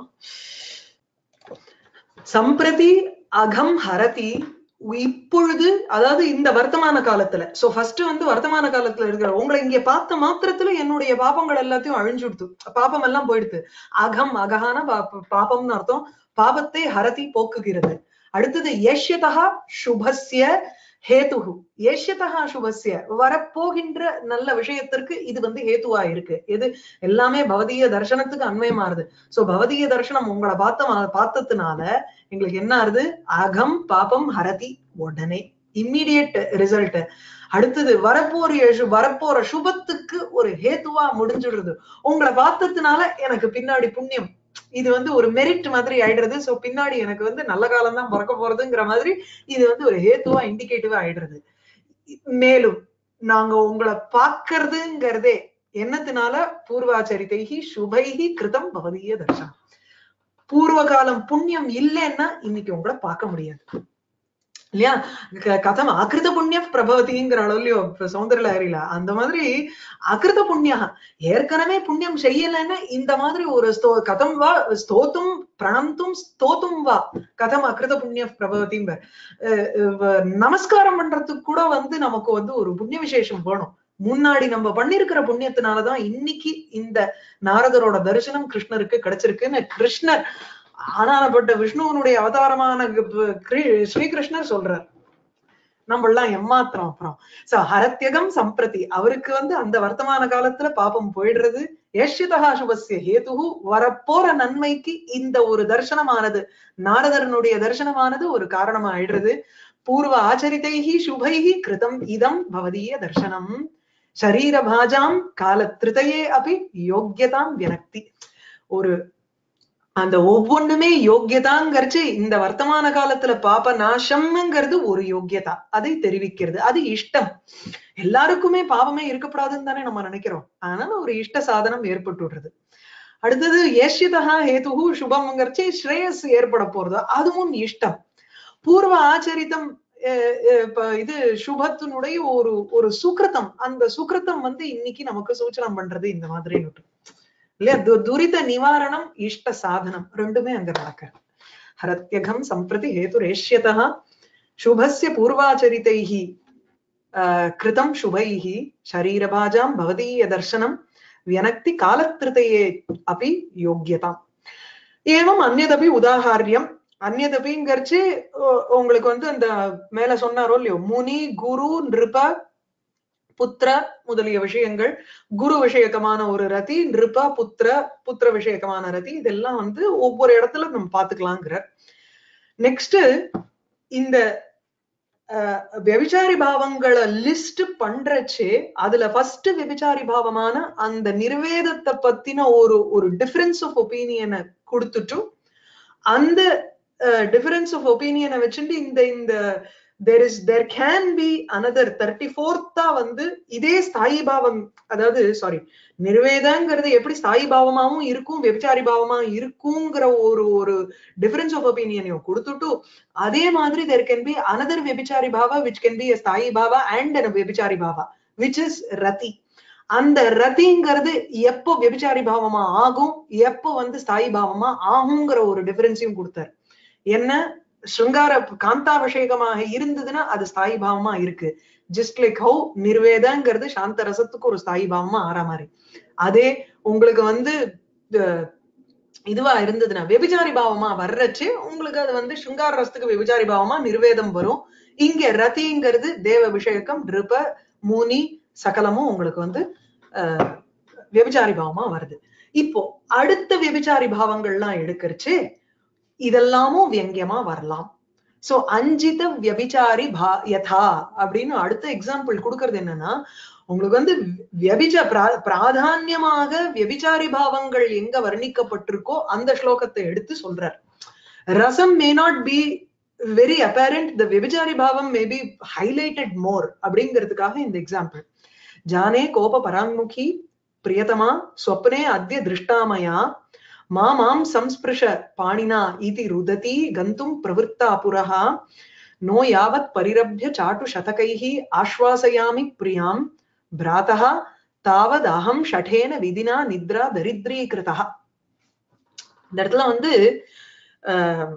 சம்பிரதி அகம் ஹரதி இப்பொழுது அதாவது இந்த வர்த்தமான காலத்துல சோ ஃபர்ஸ்ட் வந்து வர்த்தமான காலத்துல இருக்கிற உங்களை இங்க பார்த்த மாத்திரத்துல என்னுடைய பாபங்கள் எல்லாத்தையும் அழிஞ்சுடுத்து பாபம் எல்லாம் போயிடுது அகம் அகஹான பாப- பாபம்னு அர்த்தம் பாபத்தை ஹரதி போக்குகிறது அடுத்தது ஏஷ்யதா சுபஸ்ய ஹேதுஹு ஏஷ்யதா சுபஸ்ய வரப்போகின்ற நல்ல விஷயத்திற்கு இது வந்து ஹேதுவா இருக்கு எது எல்லாமே பவதீய தர்சனத்துக்கு அன்வயமாறுது சோ பவதீய தர்சனம் உங்களை பார்த்த மா- பார்த்ததுனால எங்களுக்கு என்ன ஆறுது அகம் பாபம் ஹரதி உடனே இம்மிடியட் ரிசல்ட் அடுத்தது வரப்போற சு- வரப்போற சுபத்துக்கு ஒரு ஹேத்துவா முடிஞ்சிடுறது உங்களை பார்த்ததுனால எனக்கு பின்னாடி புண்ணியம் இது வந்து ஒரு மெரிட் மாதிரி ஆயிடுறது சோ பின்னாடி எனக்கு வந்து நல்ல காலம் தான் பிறக்க போறதுங்கிற மாதிரி இது வந்து ஒரு ஹேத்துவா இண்டிகேட்டிவா ஆயிடுறது மேலும் நாங்க உங்களை பாக்குறதுங்கிறதே என்னத்தினால பூர்வாச்சரிதைகி சுபைகி கிருதம் பவதீய தர்சனம் பூர்வகாலம் புண்ணியம் இல்லைன்னா இன்னைக்கு உங்களை பார்க்க முடியாது இல்லையா க- கதம் அகிருத புண்ணிய பிரபவதிங்கிற அளவுலயோ சௌந்தரலஹரியில அந்த மாதிரி அகிருத புண்ணியா ஏற்கனவே புண்ணியம் செய்யலைன்னா இந்த மாதிரி ஒரு ஸ்தோ கதம் வா ஸ்தோத்தும் பிரணந்தும் ஸ்தோத்தும் வா கதம் அகிருத புண்ணிய பிரபவதிங்க நமஸ்காரம் பண்றதுக்கு கூட வந்து நமக்கு வந்து ஒரு புண்ணிய விசேஷம் வேணும் முன்னாடி நம்ம பண்ணிருக்கிற புண்ணியத்தினாலதான் இன்னைக்கு இந்த நாரதரோட தரிசனம் கிருஷ்ணருக்கு கிடைச்சிருக்குன்னு கிருஷ்ணர் ஆனானப்பட்ட விஷ்ணுவனுடைய அவதாரமான க- கிரி- ஸ்ரீகிருஷ்ணர் சொல்றார் நம்ம எல்லாம் எம்மாத்திரம் அப்புறம் சோ ஹரத்யகம் சம்பிரதி அவருக்கு வந்து அந்த வர்த்தமான காலத்துல பாபம் போயிடுறது ஏஷ்யதா சுபஸ்ய ஹேதுகு வரப்போற நன்மைக்கு இந்த ஒரு தர்சனமானது நாரதரனுடைய தர்சனமானது ஒரு காரணமாயிடுறது பூர்வ ஆச்சரிதைஹி சுபைஹி கிருதம் இதம் பவதீய தர்சனம் சரீரபாஜாம் காலத்ருதையே அபி யோக்கியதாம் வினக்தி ஒரு அந்த ஒவ்வொன்றுமே யோக்கியதாங்கிறச்சு இந்த வர்த்தமான காலத்துல பாப நாசம்ங்கிறது ஒரு யோக்கியதா அதை தெரிவிக்கிறது அது இஷ்டம் எல்லாருக்குமே பாவமே இருக்கக்கூடாதுன்னு தானே நம்ம நினைக்கிறோம் அதனால ஒரு இஷ்ட சாதனம் ஏற்பட்டு விடுறது அடுத்தது ஏஷ்யதா ஹேதுகு சுபம்ங்கிறச்சு ஸ்ரேயஸ் ஏற்பட போறது அதுவும் இஷ்டம் பூர்வ ஆச்சரித்தம் அஹ் அஹ் இப்ப இது சுபத்தினுடைய ஒரு ஒரு சுக்ரதம் அந்த சுக்ரதம் வந்து இன்னைக்கு நமக்கு சூச்சனம் பண்றது இந்த மாதிரி இல்லையா து- துரித நிவாரணம் இஷ்ட சாதனம் ரெண்டுமே அங்க நடக்க ஹரத்யகம் சம்பிரதி ஹேதுரேஷ்யதா சுபஸ்ய பூர்வாச்சரிதைஹி ஆஹ் கிருதம் சுபைஹி சரீரபாஜாம் பவதீய தர்சனம் வியனக்தி காலத்ருதையே அபி யோக்கியதாம் ஏவம் அந்நதபி உதாகாரியம் அந்நதபிங்கிறச்சு உ- உங்களுக்கு வந்து அந்த மேல சொன்னாரோ இல்லையோ முனி குரு நிருப புத்திர முதலிய விஷயங்கள் குரு விஷயக்கமான ஒரு ரதி நிருப புத்திர புத்திர விஷயக்கமான ரதி இதெல்லாம் வந்து ஒவ்வொரு இடத்துல நம்ம பாத்துக்கலாங்கிற நெக்ஸ்ட் இந்த அஹ், விபச்சாரி பாவங்களை லிஸ்ட் பண்றச்சே அதுல ஃபர்ஸ்ட் விபச்சாரி பாவமான அந்த நிர்வேதத்தை பத்தின ஒரு ஒரு டிஃபரன்ஸ் ஆஃப் ஒப்பீனியனை கொடுத்துட்டு அந்த டிஃபரன்ஸ் ஆஃப் ஒப்பீனியனை வச்சுட்டு இந்த இந்த there is there can be another thirty ஃபோர்த்தா வந்து இதே ஸ்தாயி பாவம் அதாவது சாரி நிர்வேதங்கிறது எப்படி ஸ்தாயி பாவமாவும் இருக்கும் வெபிச்சாரி பாவமா இருக்குங்கிற ஒரு ஒரு டிஃபரன்ஸ் ஆஃப் ஒப்பீனியனையும் கொடுத்துட்டு அதே மாதிரி தேர் கேன் பி அனதர் வெபிச்சாரி பாவா விச் கேன் பி ஸ்தாயி பாவா அண்ட் வெபிச்சாரி பாவா விச் இஸ் ரதி அந்த ரதிங்கிறது எப்போ வெபிச்சாரி பாவமா ஆகும் எப்போ வந்து ஸ்தாயி பாவமா ஆகுங்கிற ஒரு டிஃபரன்ஸையும் கொடுத்தார் என்ன ஸ்ருங்கார காந்தாபிஷேகமாக இருந்ததுன்னா அது ஸ்தாயி பாவமா இருக்கு ஜஸ்ட் லைக் ஹவு நிர்வேதங்கிறது சாந்த ரசத்துக்கு ஒரு ஸ்தாயி பாவமா ஆற மாதிரி அதே உங்களுக்கு வந்து அஹ், இதுவா இருந்ததுன்னா வெபிச்சாரி பாவமா வர்றச்சு உங்களுக்கு அது வந்து ஸ்ருங்கார ரசத்துக்கு வெபிச்சாரி பாவமா நிர்வேதம் வரும் இங்க ரதிங்கிறது தேவ விஷயக்கம் நிருப மூனி சகலமும் உங்களுக்கு வந்து அஹ், வெபிச்சாரி பாவமா வருது இப்போ அடுத்த வெபிச்சாரி பாவங்கள்லாம் எடுக்கறச்சு இதெல்லாமும் வியங்கியமா வரலாம் சோ அஞ்சித வியபிச்சாரி பா யதா அப்படின்னு அடுத்த எக்ஸாம்பிள் கொடுக்கறது என்னன்னா உங்களுக்கு வந்து வியபிச்ச பிரா- பிராதான்யமாக வியபிச்சாரி பாவங்கள் எங்க வர்ணிக்கப்பட்டிருக்கோ அந்த ஸ்லோகத்தை எடுத்து சொல்றார் ரசம் may not be very apparent the விபிச்சாரி பாவம் மே பி ஹைலைட்டட் மோர் அப்படிங்கிறதுக்காக இந்த எக்ஸாம்பிள் ஜானே கோப பராங்முகி பிரியதமா ஸ்வப்னே அத்ய திருஷ்டாமயா மா மாம் சம்ஸ்பிருஷ பாணினா இதி ருததி கந்தும் பிரவೃತ್ತಾ புரஹ நோ யாவத் பரிரப்ய சாட்டு சதகைஹி ஆஸ்வாசயாமி பிரியாம் பிராதः தாவத் அகம் ஷடேன விதினா நித்ரா தரித்ரீகிருதா இந்த இடத்துல வந்து ஆஹ்,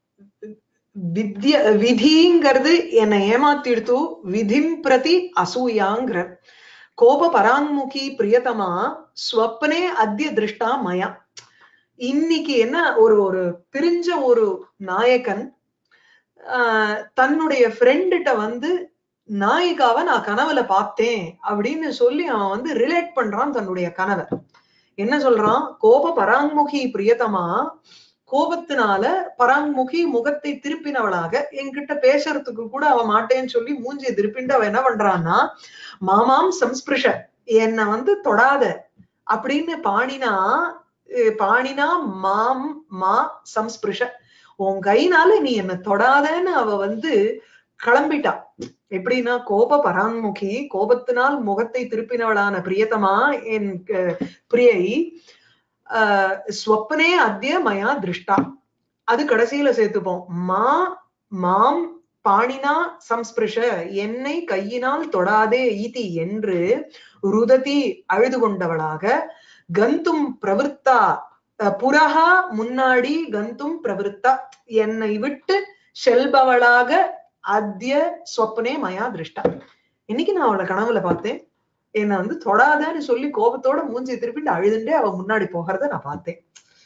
வித்ய விதிங்கிறது என்னை ஏமாத்திடுத்து விதிம் பிரதி அசூயாங்கிற கோப பராங்முகி பிரியதமா ஸ்வப்னே அத்திய திருஷ்டா மயா இன்னைக்கு என்ன ஒரு ஒரு பிரிஞ்ச ஒரு நாயகன் ஆஹ் தன்னுடைய ஃப்ரெண்டுகிட்ட வந்து நாயிகாவை நான் கனவுல பார்த்தேன் அப்படின்னு சொல்லி அவன் வந்து ரிலேட் பண்றான் தன்னுடைய கனவை என்ன சொல்றான் கோப பராங்முகி பிரியதமா கோபத்தினால பராங்முகி முகத்தை திருப்பினவளாக என்கிட்ட பேசுறதுக்கு கூட அவ மாட்டேன்னு சொல்லி மூஞ்சியை திருப்பிண்டு அவ என்ன பண்றான்னா மாமாம் சம்ஸ்பிருஷ என்னை வந்து தொடாத அப்படின்னு பாணினா அஹ் பாணினா மாம் மா சம்ஸ்பிருஷ உன் கைனால நீ என்ன தொடாதன்னு அவ வந்து கிளம்பிட்டா எப்படின்னா கோப பரான்முகி கோபத்தினால் முகத்தை திருப்பினவளான பிரியதமா என் க- பிரியை ஆஹ் ஸ்வப்னே அத்திய மயா திருஷ்டா அது கடைசியில சேர்த்துப்போம் மா மாம் பாணினா சம்ஸ்பிருஷ என்னை கையினால் தொடாதே இதி என்று ருததி அழுது கொண்டவளாக கந்தும் பிரவருத்தா அஹ் புரஹா முன்னாடி கந்தும் பிரவருத்தா என்னை விட்டு செல்பவளாக அத்திய சொப்பனே மயா திருஷ்டா இன்னைக்கு நான் அவளை கனவுல பார்த்தேன் என்னை வந்து தொடாதன்னு சொல்லி கோபத்தோட மூஞ்சி திருப்பிட்டு அழுதுண்டே அவ முன்னாடி போகிறத நான் பார்த்தேன்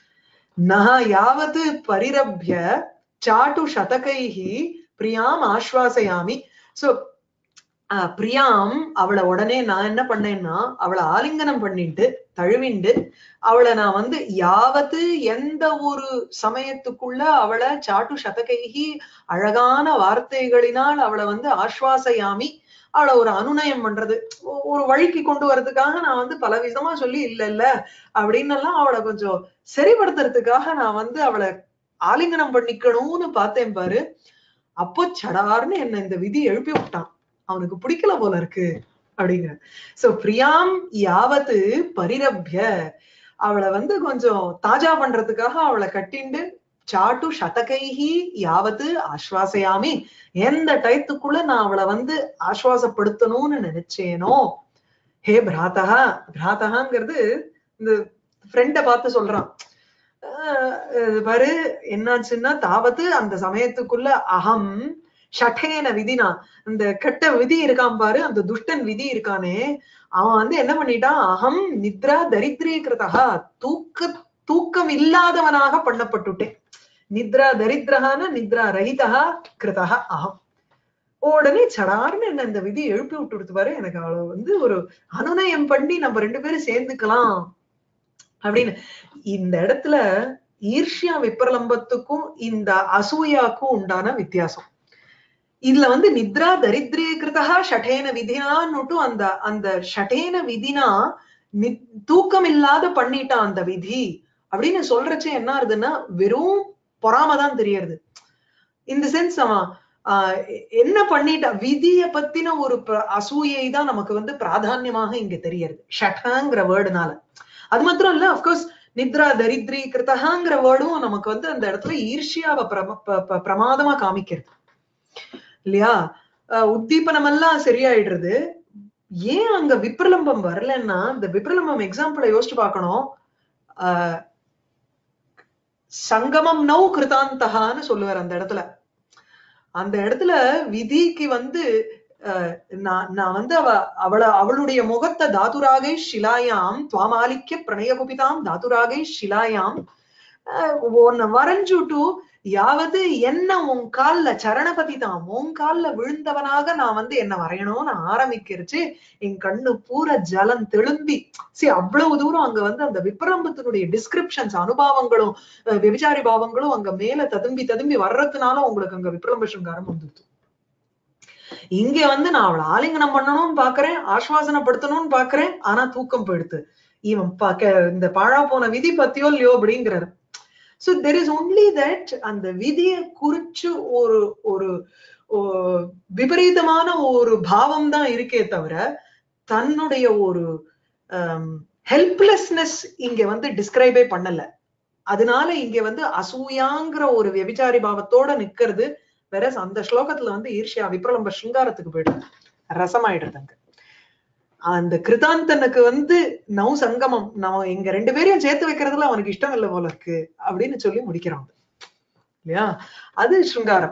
நா யாவது பரிரப்ய சாட்டு சதகைஹி பிரியாம் ஆஸ்வாசயாமி சோ பிரியாம் அவளை உடனே நான் என்ன பண்ணேன்னா அவளை ஆலிங்கனம் பண்ணிட்டு தழுவிண்டு அவளை நான் வந்து யாவது எந்த ஒரு சமயத்துக்குள்ள அவளை சாட்டு சதகைகி அழகான வார்த்தைகளினால் அவளை வந்து ஆஸ்வாசயாமி அவளை ஒரு அனுநயம் பண்றது ஒ- ஒரு வழிக்கு கொண்டு வர்றதுக்காக நான் வந்து பல விதமா சொல்லி இல்ல இல்ல அப்படின்னு எல்லாம் அவளை கொஞ்சம் சரிப்படுத்துறதுக்காக நான் வந்து அவளை ஆலிங்கனம் பண்ணிக்கணும்னு பார்த்தேன் பாரு அப்போ சடார்னு என்ன இந்த விதி எழுப்பி விட்டான் அவனுக்கு பிடிக்கல போல இருக்கு அப்படிங்கிற சோ பிரியாம் யாவத்து பரிரப்ய அவளை வந்து கொஞ்சம் தாஜா பண்றதுக்காக அவளை கட்டிண்டு சாட்டு சதகைஹி யாவது ஆஸ்வாசயாமி எந்த டயத்துக்குள்ள நான் அவளை வந்து ஆஸ்வாசப்படுத்தணும்னு நினைச்சேனோ ஹே பிராத்தகா பிராத்தகாங்கிறது இந்த ஃப்ரெண்ட பார்த்து சொல்றான் ஆஹ் இது பாரு என்னாச்சுன்னா தாவது அந்த சமயத்துக்குள்ள அகம் ஷட்டேன விதினா இந்த கெட்ட விதி இருக்கான் பாரு அந்த துஷ்டன் விதி இருக்கானே அவன் வந்து என்ன பண்ணிட்டான் அகம் நித்ரா தரித்ரீகிருதா தூக்க தூக்கம் இல்லாதவனாக பண்ணப்பட்டுட்டேன் நித்ரா தரித்திரகான நித்ரா ரஹிதா கிருதா அகம் உடனே சடார்னு என்ன இந்த விதி எழுப்பி விட்டு கொடுத்து பாரு எனக்கு அவளை வந்து ஒரு அனுநயம் பண்ணி நம்ம ரெண்டு பேரும் சேர்ந்துக்கலாம் அப்படின்னு இந்த இடத்துல ஈர்ஷ்யா விப்ரலம்பத்துக்கும் இந்த அசூயாக்கும் உண்டான வித்தியாசம் இதுல வந்து நித்ரா தரித்ரீகிருதா ஷட்டேன விதினான்னுட்டு அந்த அந்த ஷட்டேன விதினா நி- தூக்கம் இல்லாத பண்ணிட்டான் அந்த விதி அப்படின்னு சொல்றச்சே என்ன ஆகுதுன்னா வெறும் பொறாமதான் தெரியறது இந்த சென்ஸ் அவன் ஆஹ் என்ன பண்ணிட்டா விதிய பத்தின ஒரு பிர- அசூயை தான் நமக்கு வந்து பிராதான்யமாக இங்க தெரியறது ஷட்டாங்கிற வேர்டுனால அது மாத்திரம் இல்ல அப்கோர்ஸ் நித்ரா தரித்ரி கிருத்தகாங்கிற வேர்டும் நமக்கு வந்து அந்த இடத்துல ஈர்ஷ்யாவை பிரம- ப- ப- பிரமாதமா காமிக்கிறது இல்லையா அஹ் உத்தீபனம் எல்லாம் சரியாயிடுறது ஏன் அங்க விப்ரலம்பம் வரலன்னா இந்த விப்ரலம்பம் எக்ஸாம்பிளை யோசிச்சு பார்க்கணும் ஆஹ் சங்கமம் நௌ கிருதாந்தகான்னு சொல்லுவார் அந்த இடத்துல அந்த இடத்துல விதிக்கு வந்து அஹ், நான் நான் வந்து அவ அவள அவளுடைய முகத்தை தாதுராகை ஷிலாயாம் துவாமாலிக்க பிரணயகுபிதாம் தாதுராகை ஷிலாயாம் அஹ், உன்னை வரைஞ்சுட்டு யாவது என்ன உன் கால்ல சரணபதி தான் உன் கால்ல விழுந்தவனாக நான் வந்து என்ன வரையணும்னு ஆரம்பிக்கிறச்சு என் கண்ணு பூரா ஜலம் தெளும்பி சரி அவ்வளவு தூரம் அங்க வந்து அந்த விப்ரம்பத்தினுடைய டிஸ்கிரிப்ஷன்ஸ் அனுபவங்களும் அஹ், விபச்சாரி பாவங்களும் அங்க மேல ததும்பி ததும்பி வர்றதுனால உங்களுக்கு அங்க விப்ரம்ப சிருங்காரம் வந்துருது இங்க வந்து நான் அவளை ஆலிங்கனம் பண்ணணும்னு பாக்குறேன் ஆஸ்வாசனப்படுத்தணும்னு பாக்குறேன் ஆனா தூக்கம் போயிடுது இவன் பாக்க இந்த பாழா போன விதி பத்தியோ இல்லையோ அப்படிங்கிறாரு so there is only that அந்த விதியை குறிச்சு ஒரு ஒரு ஓ- விபரீதமான ஒரு பாவம் தான் இருக்கே தவிர தன்னுடைய ஒரு ஹெல்ப்லெஸ்னஸ் இங்க வந்து டிஸ்கிரைபே பண்ணல அதனால இங்க வந்து அசூயாங்கிற ஒரு வியபிச்சாரி பாவத்தோட நிக்கிறது வேற அந்த ஸ்லோகத்துல வந்து ஈர்ஷ்யா விப்ரலம்ப சிங்காரத்துக்கு போயிடுது ரசமாயிடுறது அங்க அந்த கிருதாந்தனுக்கு வந்து நவ சங்கமம் நம்ம இங்க ரெண்டு பேரையும் சேர்த்து வைக்கிறதுல அவனுக்கு இஷ்டம் இல்லை போல இருக்கு அப்படின்னு சொல்லி முடிக்கிறான் இல்லையா அது சிருங்காரம்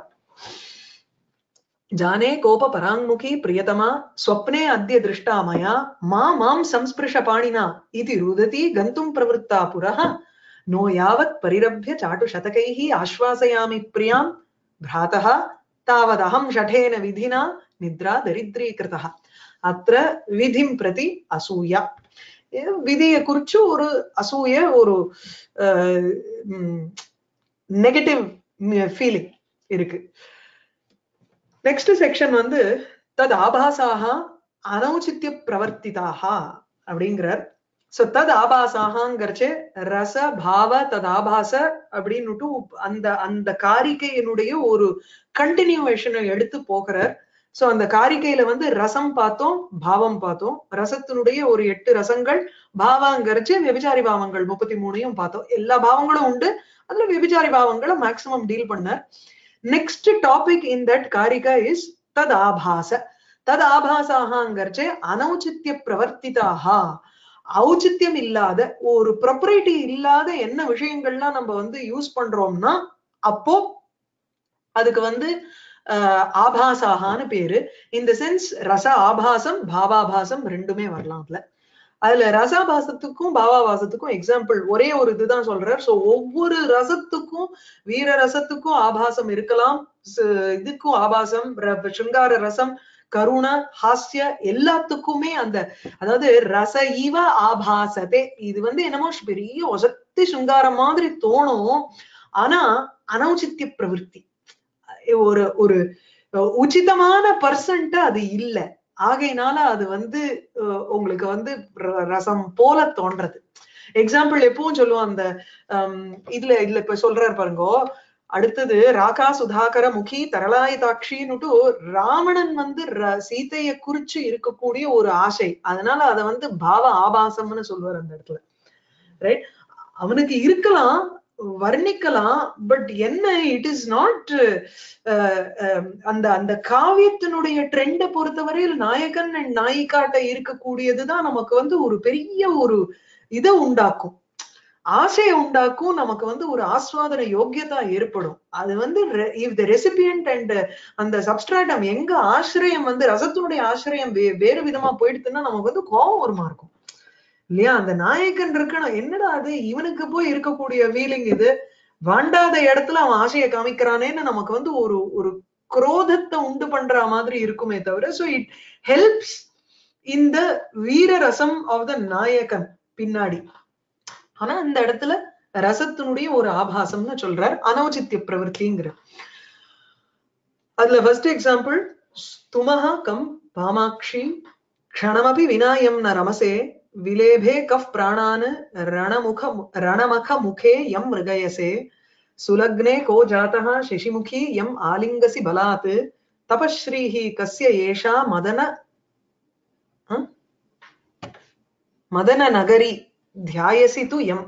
जाने कोप पराङ्मुखी प्रियतमा स्वप्ने अद्य दृष्टा मया मा मां संस्पृश पाणिना इति रुदति गन्तुं प्रवृत्ता पुरः नो यावत् परिरभ्य चाटुशतकैः आश्वासयामि प्रियां भ्रातः तावदहं शठेन विधिना निद्रा दरिद्रीकृतः அத்த விதிம் பிரதி அசூயா விதியை குறிச்சு ஒரு அசூய ஒரு நெகட்டிவ் ஃபீலிங் இருக்கு நெக்ஸ்ட் செக்ஷன் வந்து தத் ஆபாசாக அனௌச்சித்ய பிரவர்த்திதாக அப்படிங்கிறார் சோ தத் ஆபாசாகங்கிறச்சு ரச பாவ தத் ஆபாச அப்படின்னுட்டு அந்த அந்த காரிகையினுடைய ஒரு கண்டினியூவேஷனை எடுத்து போகிறார் சோ அந்த காரிக்கையில வந்து ரசம் பார்த்தோம் பாவம் பார்த்தோம் ரசத்தினுடைய ஒரு எட்டு ரசங்கள் பாவாங்கரிச்சு விபிச்சாரி பாவங்கள் முப்பத்தி மூணையும் பார்த்தோம் எல்லா பாவங்களும் உண்டு அதுல விபிச்சாரி பாவங்களை மேக்சிமம் டீல் பண்ண நெக்ஸ்ட் டாபிக் இன் தட் காரிகா இஸ் தத் ஆபாச தத் ஆபாசாகங்கிறச்சு அனௌச்சித்ய பிரவர்த்திதாக ஔச்சித்யம் இல்லாத ஒரு ப்ரொப்பரேட்டி இல்லாத என்ன விஷயங்கள்லாம் நம்ம வந்து யூஸ் பண்றோம்னா அப்போ அதுக்கு வந்து ஆஹ் ஆபாசாகான்னு பேரு இந்த சென்ஸ் ரச ஆபாசம் பாவாபாசம் ரெண்டுமே வரலாம் அதுல அதுல ரசாபாசத்துக்கும் பாவாபாசத்துக்கும் எக்ஸாம்பிள் ஒரே ஒரு இதுதான் சொல்றார் சோ ஒவ்வொரு ரசத்துக்கும் வீர ரசத்துக்கும் ஆபாசம் இருக்கலாம் இதுக்கும் ஆபாசம் சிங்கார ரசம் கருண ஹாஸ்ய எல்லாத்துக்குமே அந்த அதாவது ரச இவ ஆபாசத்தே இது வந்து என்னமோ பெரிய ஒசத்தி சுங்காரம் மாதிரி தோணும் ஆனா அனௌச்சித்திய பிரவருத்தி ஒரு ஒரு உச்சிதமான பர்சன்ட் அது இல்ல ஆகையினால அது வந்து உங்களுக்கு வந்து ரசம் போல தோன்றது எக்ஸாம்பிள் எப்பவும் சொல்லுவோம் அந்த இதுல இதுல இப்ப சொல்றாரு பாருங்கோ அடுத்தது ராகா சுதாகர முகி தரலாயுதாட்சின்னுட்டு ராவணன் வந்து சீதைய குறிச்சு இருக்கக்கூடிய ஒரு ஆசை அதனால அத வந்து பாவ ஆபாசம்னு சொல்லுவார் அந்த இடத்துல ரைட் அவனுக்கு இருக்கலாம் வர்ணிக்கலாம் பட் என்ன இட் இஸ் நாட் அந்த அந்த காவியத்தினுடைய ட்ரெண்டை பொறுத்தவரையில் நாயகன் அண்ட் நாயிகாட்ட இருக்கக்கூடியதுதான் நமக்கு வந்து ஒரு பெரிய ஒரு இதை உண்டாக்கும் ஆசையை உண்டாக்கும் நமக்கு வந்து ஒரு ஆஸ்வாதன யோக்கியதா ஏற்படும் அது வந்து இஃப் த ரெசிபியன்ட் அண்ட் அந்த சப்ஸ்ட்ராட்டம் எங்க ஆசிரியம் வந்து ரசத்தினுடைய ஆசிரியம் வே வேறு விதமா போயிடுதுன்னா நமக்கு வந்து கோபம் வருமா இருக்கும் இல்லையா அந்த நாயக்கன் இருக்கணும் என்னடா அது இவனுக்கு போய் இருக்கக்கூடிய ஃபீலிங் இது வாண்டாத இடத்துல அவன் ஆசையை காமிக்கிறானேன்னு நமக்கு வந்து ஒரு ஒரு குரோதத்தை உண்டு பண்ற மாதிரி இருக்குமே தவிர சோ இட் ஹெல்ப்ஸ் இந்த வீர ரசம் ஆஃப் த நாயகன் பின்னாடி ஆனா அந்த இடத்துல ரசத்தினுடைய ஒரு ஆபாசம்னு சொல்றார் அனௌச்சித்ய பிரவருத்திங்கிற அதுல ஃபர்ஸ்ட் எக்ஸாம்பிள் ஸ்துமஹ கம் பாமாட்சி க்ஷணமபி வினாயம் ந ரமசே விலேபே கஃப் பிராணான் ரணமுக ரணமக முகே யம் மிருகயசே சுலக்னே கோ ஜாத்தः சிசிமுகி யம் ஆலிங்கசி பலாத் தபஸ்ரீஹி கஸ்ய ஏஷா மதன மதன நகரி தியாயசி து எம்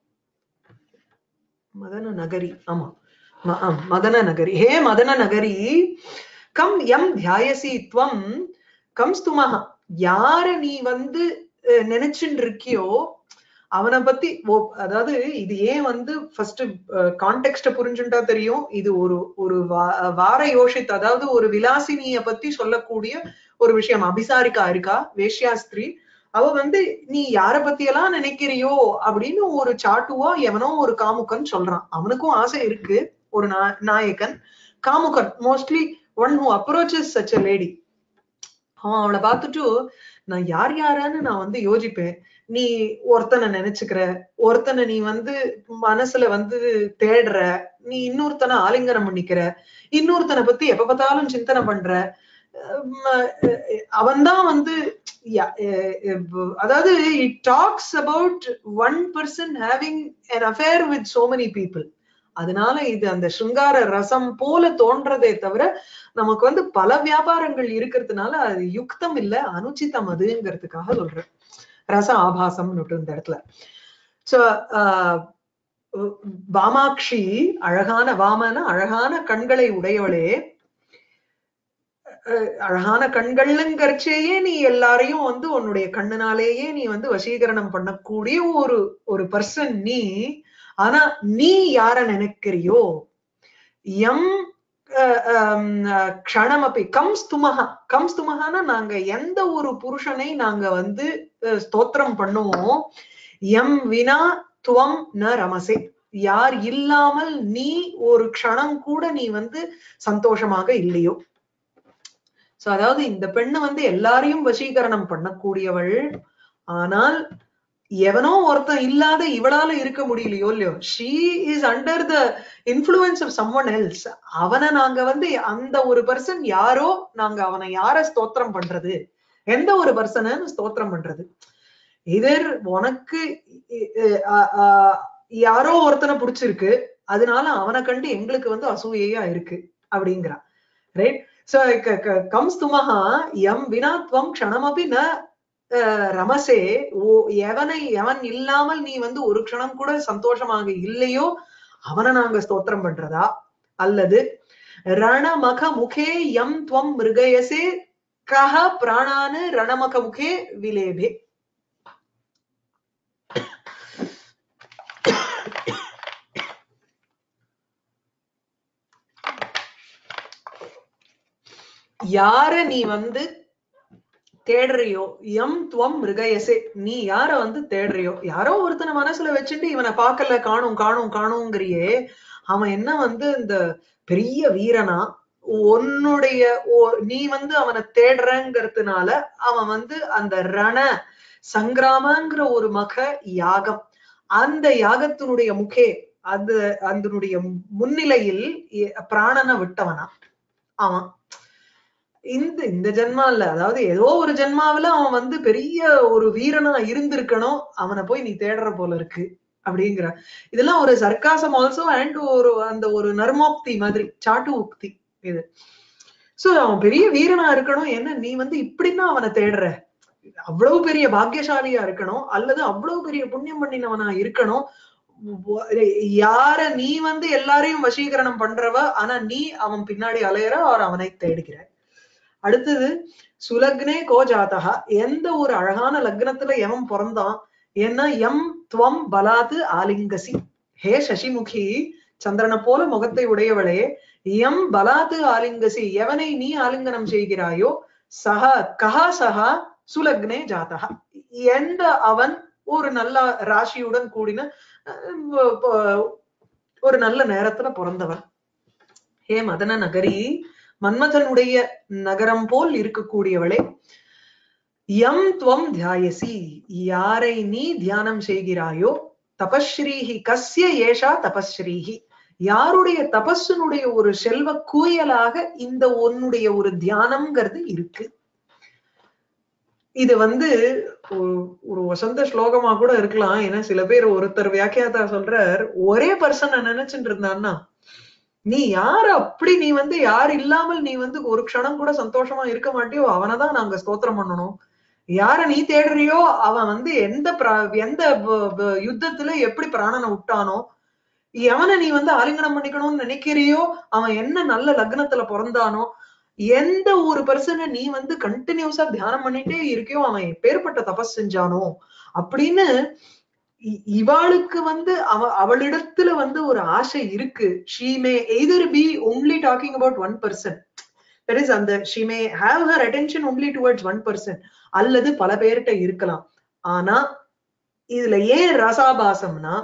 மதன நகரி ஆமா மதன நகரி ஹே மதன நகரி கம் எம் தியாயசி துவம் கம் ஸ்துமஹா யார நீ வந்து நினைச்சுட்டு இருக்கியோ அவனை பத்தி அதாவது இது ஏன் வந்து ஃபர்ஸ்ட் கான்டெக்ட புரிஞ்சுட்டா தெரியும் இது ஒரு ஒரு வார யோசித் அதாவது ஒரு விலாசினிய பத்தி சொல்லக்கூடிய ஒரு விஷயம் அபிசாரிக்கா இருக்கா வேஷ்யாஸ்திரி அவ வந்து நீ யார பத்தி எல்லாம் நினைக்கிறியோ அப்படின்னு ஒரு சாட்டுவா எவனோ ஒரு காமுகன் சொல்றான் அவனுக்கும் ஆசை இருக்கு ஒரு நாயகன் காமுகன் mostly one who approaches such a lady அவன் அவளை பார்த்துட்டு நான் யார் யாரான்னு நான் வந்து யோசிப்பேன் நீ ஒருத்தனை நினைச்சுக்கிற ஒருத்தனை நீ வந்து மனசுல வந்து தேடுற நீ இன்னொருத்தனை ஆலிங்கனம் பண்ணிக்கிற இன்னொருத்தனை பத்தி எப்ப பார்த்தாலும் சிந்தனை பண்ற அவன்தான் வந்து அதாவது it talks about one person having an affair with so many people அதனால இது அந்த சிருங்கார ரசம் போல தோன்றதே தவிர நமக்கு வந்து பல வியாபாரங்கள் இருக்கிறதுனால அது யுக்தம் இல்ல அனுச்சிதம் அதுங்கிறதுக்காக சொல்றேன் ரச ஆபாசம் இந்த இடத்துல சோ வாமாட்சி அழகான வாமன அழகான கண்களை உடையவளே அழகான கண்கள்ங்கிறச்சேயே நீ எல்லாரையும் வந்து உன்னுடைய கண்ணுனாலேயே நீ வந்து வசீகரணம் பண்ணக்கூடிய ஒரு ஒரு பர்சன் நீ ஆனா நீ யார நினைக்கிறியோ எம் க்ஷணம் அப்படி கம் ஸ்துமகா கம் ஸ்துமகானா நாங்க எந்த ஒரு புருஷனை நாங்க வந்து ஸ்தோத்திரம் பண்ணுவோம் எம் வினா துவம் ந ரமசே யார் இல்லாமல் நீ ஒரு க்ஷணம் கூட நீ வந்து சந்தோஷமாக இல்லையோ சோ அதாவது இந்த பெண்ணு வந்து எல்லாரையும் வசீகரணம் பண்ணக்கூடியவள் ஆனால் எவனோ ஒருத்தன் இல்லாத இவளால இருக்க முடியலையோ இல்லையோ she is under the influence of someone else அவனை நாங்க வந்து அந்த ஒரு பர்சன் யாரோ நாங்க அவனை யார ஸ்தோத்திரம் பண்றது எந்த ஒரு பர்சனை ஸ்தோத்திரம் பண்றது இதர் உனக்கு யாரோ ஒருத்தனை பிடிச்சிருக்கு அதனால அவனை கண்டு எங்களுக்கு வந்து அசூயையா இருக்கு அப்படிங்கிறான் ரைட் சோ கம்ஸ் துமஹா எம் வினா துவம் க்ஷணமபி ந அஹ், ரமசே ஓ எவனை எவன் இல்லாமல் நீ வந்து ஒரு க்ஷணம் கூட சந்தோஷமாக இல்லையோ அவனை நாங்க ஸ்தோத்திரம் பண்றதா அல்லது ரணமக முகே எம் துவம் மிருகயசே கஹ பிராணானு ரணமக முகே விலேபே யார நீ வந்து தேடுறியோ எம் துவம் மிருகயசே நீ யார வந்து தேடுறியோ யாரோ ஒருத்தனை மனசுல வச்சுட்டு இவனை பார்க்கல காணும் காணும் காணுங்கிறியே அவன் என்ன வந்து இந்த பெரிய வீரனா உன்னுடைய ஓ- நீ வந்து அவனை தேடுறங்கிறதுனால அவன் வந்து அந்த ரண சங்கிராமங்கிற ஒரு மக யாகம் அந்த யாகத்தினுடைய முகே அது அதனுடைய முன்னிலையில் எ- பிராணனை விட்டவனா அவன் இந்த இந்த ஜென்மா இல்ல அதாவது ஏதோ ஒரு ஜென்மாவுல அவன் வந்து பெரிய ஒரு வீரனா இருந்திருக்கணும் அவனை போய் நீ தேடுற போல இருக்கு அப்படிங்கிற இதெல்லாம் ஒரு சர்க்காசம் ஆல்சோ அண்ட் ஒரு அந்த ஒரு நர்மோக்தி மாதிரி சாட்டு உக்தி இது சோ அவன் பெரிய வீரனா இருக்கணும் என்ன நீ வந்து இப்படின்னா அவனை தேடுற அவ்வளவு பெரிய பாக்கியசாலியா இருக்கணும் அல்லது அவ்வளவு பெரிய புண்ணியம் பண்ணினவனா இருக்கணும் வ- யார நீ வந்து எல்லாரையும் வசீகரணம் பண்றவ ஆனா நீ அவன் பின்னாடி அலையற அவர் அவனை தேடுகிற அடுத்தது சுலக்னே கோ ஜாதகா எந்த ஒரு அழகான லக்னத்துல எவன் பிறந்தான் ஏன்னா எம் துவம் பலாது ஆலிங்கசி ஹே சசிமுகி சந்திரனை போல முகத்தை உடையவளே எம் பலாத்து ஆலிங்கசி எவனை நீ ஆலிங்கனம் செய்கிறாயோ சஹா கஹா சஹா சுலக்னே ஜாதகா எந்த அவன் ஒரு நல்ல ராசியுடன் கூடின அஹ், வ- வ- ஒரு நல்ல நேரத்துல பிறந்தவன் ஹே மதன நகரி மன்மதனுடைய நகரம் போல் இருக்கக்கூடியவளே எம் துவம் தியாயசி யாரை நீ தியானம் செய்கிறாயோ தபஸ்ரீஹி கஸ்ய ஏஷா தபஸ்ரீஹி யாருடைய தபஸினுடைய ஒரு செல்வ கூயலாக இந்த உன்னுடைய ஒரு தியானம்ங்கிறது இருக்கு இது வந்து ஒரு ஒரு வசந்த ஸ்லோகமா கூட இருக்கலாம் ஏன்னா சில பேர் ஒருத்தர் வியாக்கியாதா சொல்றார் ஒரே பர்சனை நினைச்சுட்டு இருந்தான்னா நீ யார் அப்படி நீ வந்து யார் இல்லாமல் நீ வந்து ஒரு க்ஷணம் கூட சந்தோஷமா இருக்க மாட்டியோ அவனைதான் நாங்க ஸ்தோத்திரம் பண்ணணும் யார நீ தேடுறியோ அவன் வந்து எந்த பிரா- எந்த வ- வ- யுத்தத்துல எப்படி பிராணனை விட்டானோ எவனை நீ வந்து ஆலிங்கனம் பண்ணிக்கணும்னு நினைக்கிறியோ அவன் என்ன நல்ல லக்னத்துல பிறந்தானோ எந்த ஒரு பர்சனை நீ வந்து கண்டினியூஸா தியானம் பண்ணிட்டே இருக்கியோ அவன் எப்பேற்பட்ட தபஸ் செஞ்சானோ அப்படின்னு இ- இவாளுக்கு வந்து அவ அவளிடத்துல வந்து ஒரு ஆசை இருக்கு she may either be only talking about one person that is அந்த she may have her attention only towards one person அல்லது பல பேர்கிட்ட இருக்கலாம் ஆனா இதுல ஏன் ரசாபாசம்னா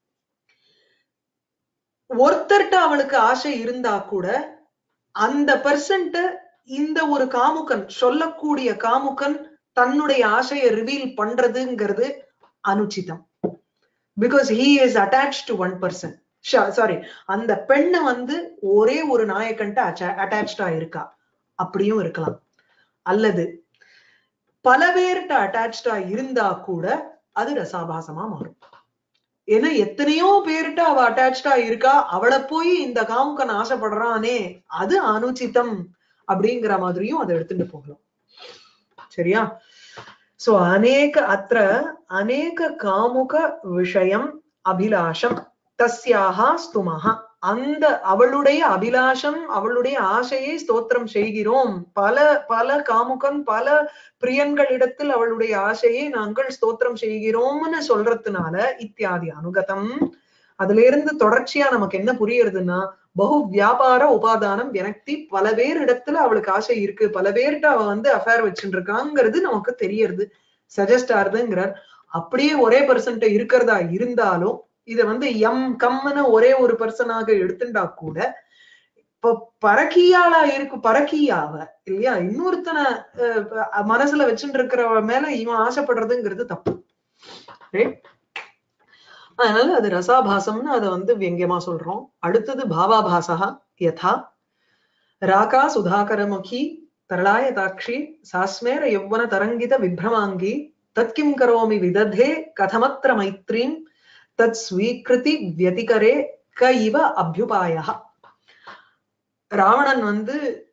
ஒருத்தர்ட்ட அவளுக்கு ஆசை இருந்தா கூட அந்த பர்சன்ட் இந்த ஒரு காமுகன் சொல்லக்கூடிய காமுகன் தன்னுடைய ஆசையை ரிவீல் பண்றதுங்கிறது அனுச்சிதம் because he is attach to one person sorry அந்த பெண்ணு வந்து ஒரே ஒரு நாயக்கன்ட்ட அட்டாச்சா இருக்கா அப்படியும் இருக்கலாம் அல்லது பல பேர்கிட்ட அட்டாச்சா இருந்தா கூட அது ரசாபாசமா மாறும் ஏன்னா எத்தனையோ பேர்கிட்ட அவ அட்டாச்சா இருக்கா அவளை போய் இந்த காமுக்கன் ஆசைப்படுறானே அது அனுச்சிதம் அப்படிங்கிற மாதிரியும் அதை எடுத்துட்டு போகலாம் சரியா சோ அநேக அத்திர அநேக காமுக விஷயம் அபிலாஷம் தஸ்யாஹா ஸ்துமஹா அந்த அவளுடைய அபிலாஷம் அவளுடைய ஆசையை ஸ்தோத்திரம் செய்கிறோம் பல பல காமுகன் பல பிரியன்களிடத்தில் அவளுடைய ஆசையை நாங்கள் ஸ்தோத்திரம் செய்கிறோம்னு சொல்றதுனால இத்தியாதி அனுகதம் அதுல இருந்து தொடர்ச்சியா நமக்கு என்ன புரியுறதுன்னா பகு வியாபார உபாதானம் வியக்தி பல பேர் இடத்துல அவளுக்கு ஆசை இருக்கு பல பேர்கிட்ட அவ வந்து அஃபேர் வச்சுட்டு இருக்காங்கிறது நமக்கு தெரியறது சஜஸ்ட் ஆறுதுங்கிறார் அப்படியே ஒரே பர்சன்ட் இருக்கிறதா இருந்தாலும் இத வந்து எம் கம்னு ஒரே ஒரு பர்சனாக எடுத்துட்டா கூட இப்போ பரக்கியாளா இருக்கு பரக்கியாவ இல்லையா இன்னொருத்தனை அஹ், மனசுல வச்சுட்டு இருக்கிறவ மேல இவன் ஆசைப்படுறதுங்கிறது தப்பு Right? அதனால அது ரசாபாசம்னு அதை வந்து வியங்கியமா சொல்றோம் அடுத்தது பாவாபாசா யதா ராகா சுதாகரமுகி தரளாயதாட்சி சாஸ்மேர யௌவன தரங்கித விப்ரமாங்கி தத்கிம் கரோமி விததே கதமத்திர மைத்ரீம் தத் ஸ்வீகிருதி வியதிகரே க இவ அபியுபாயா ராவணன் வந்து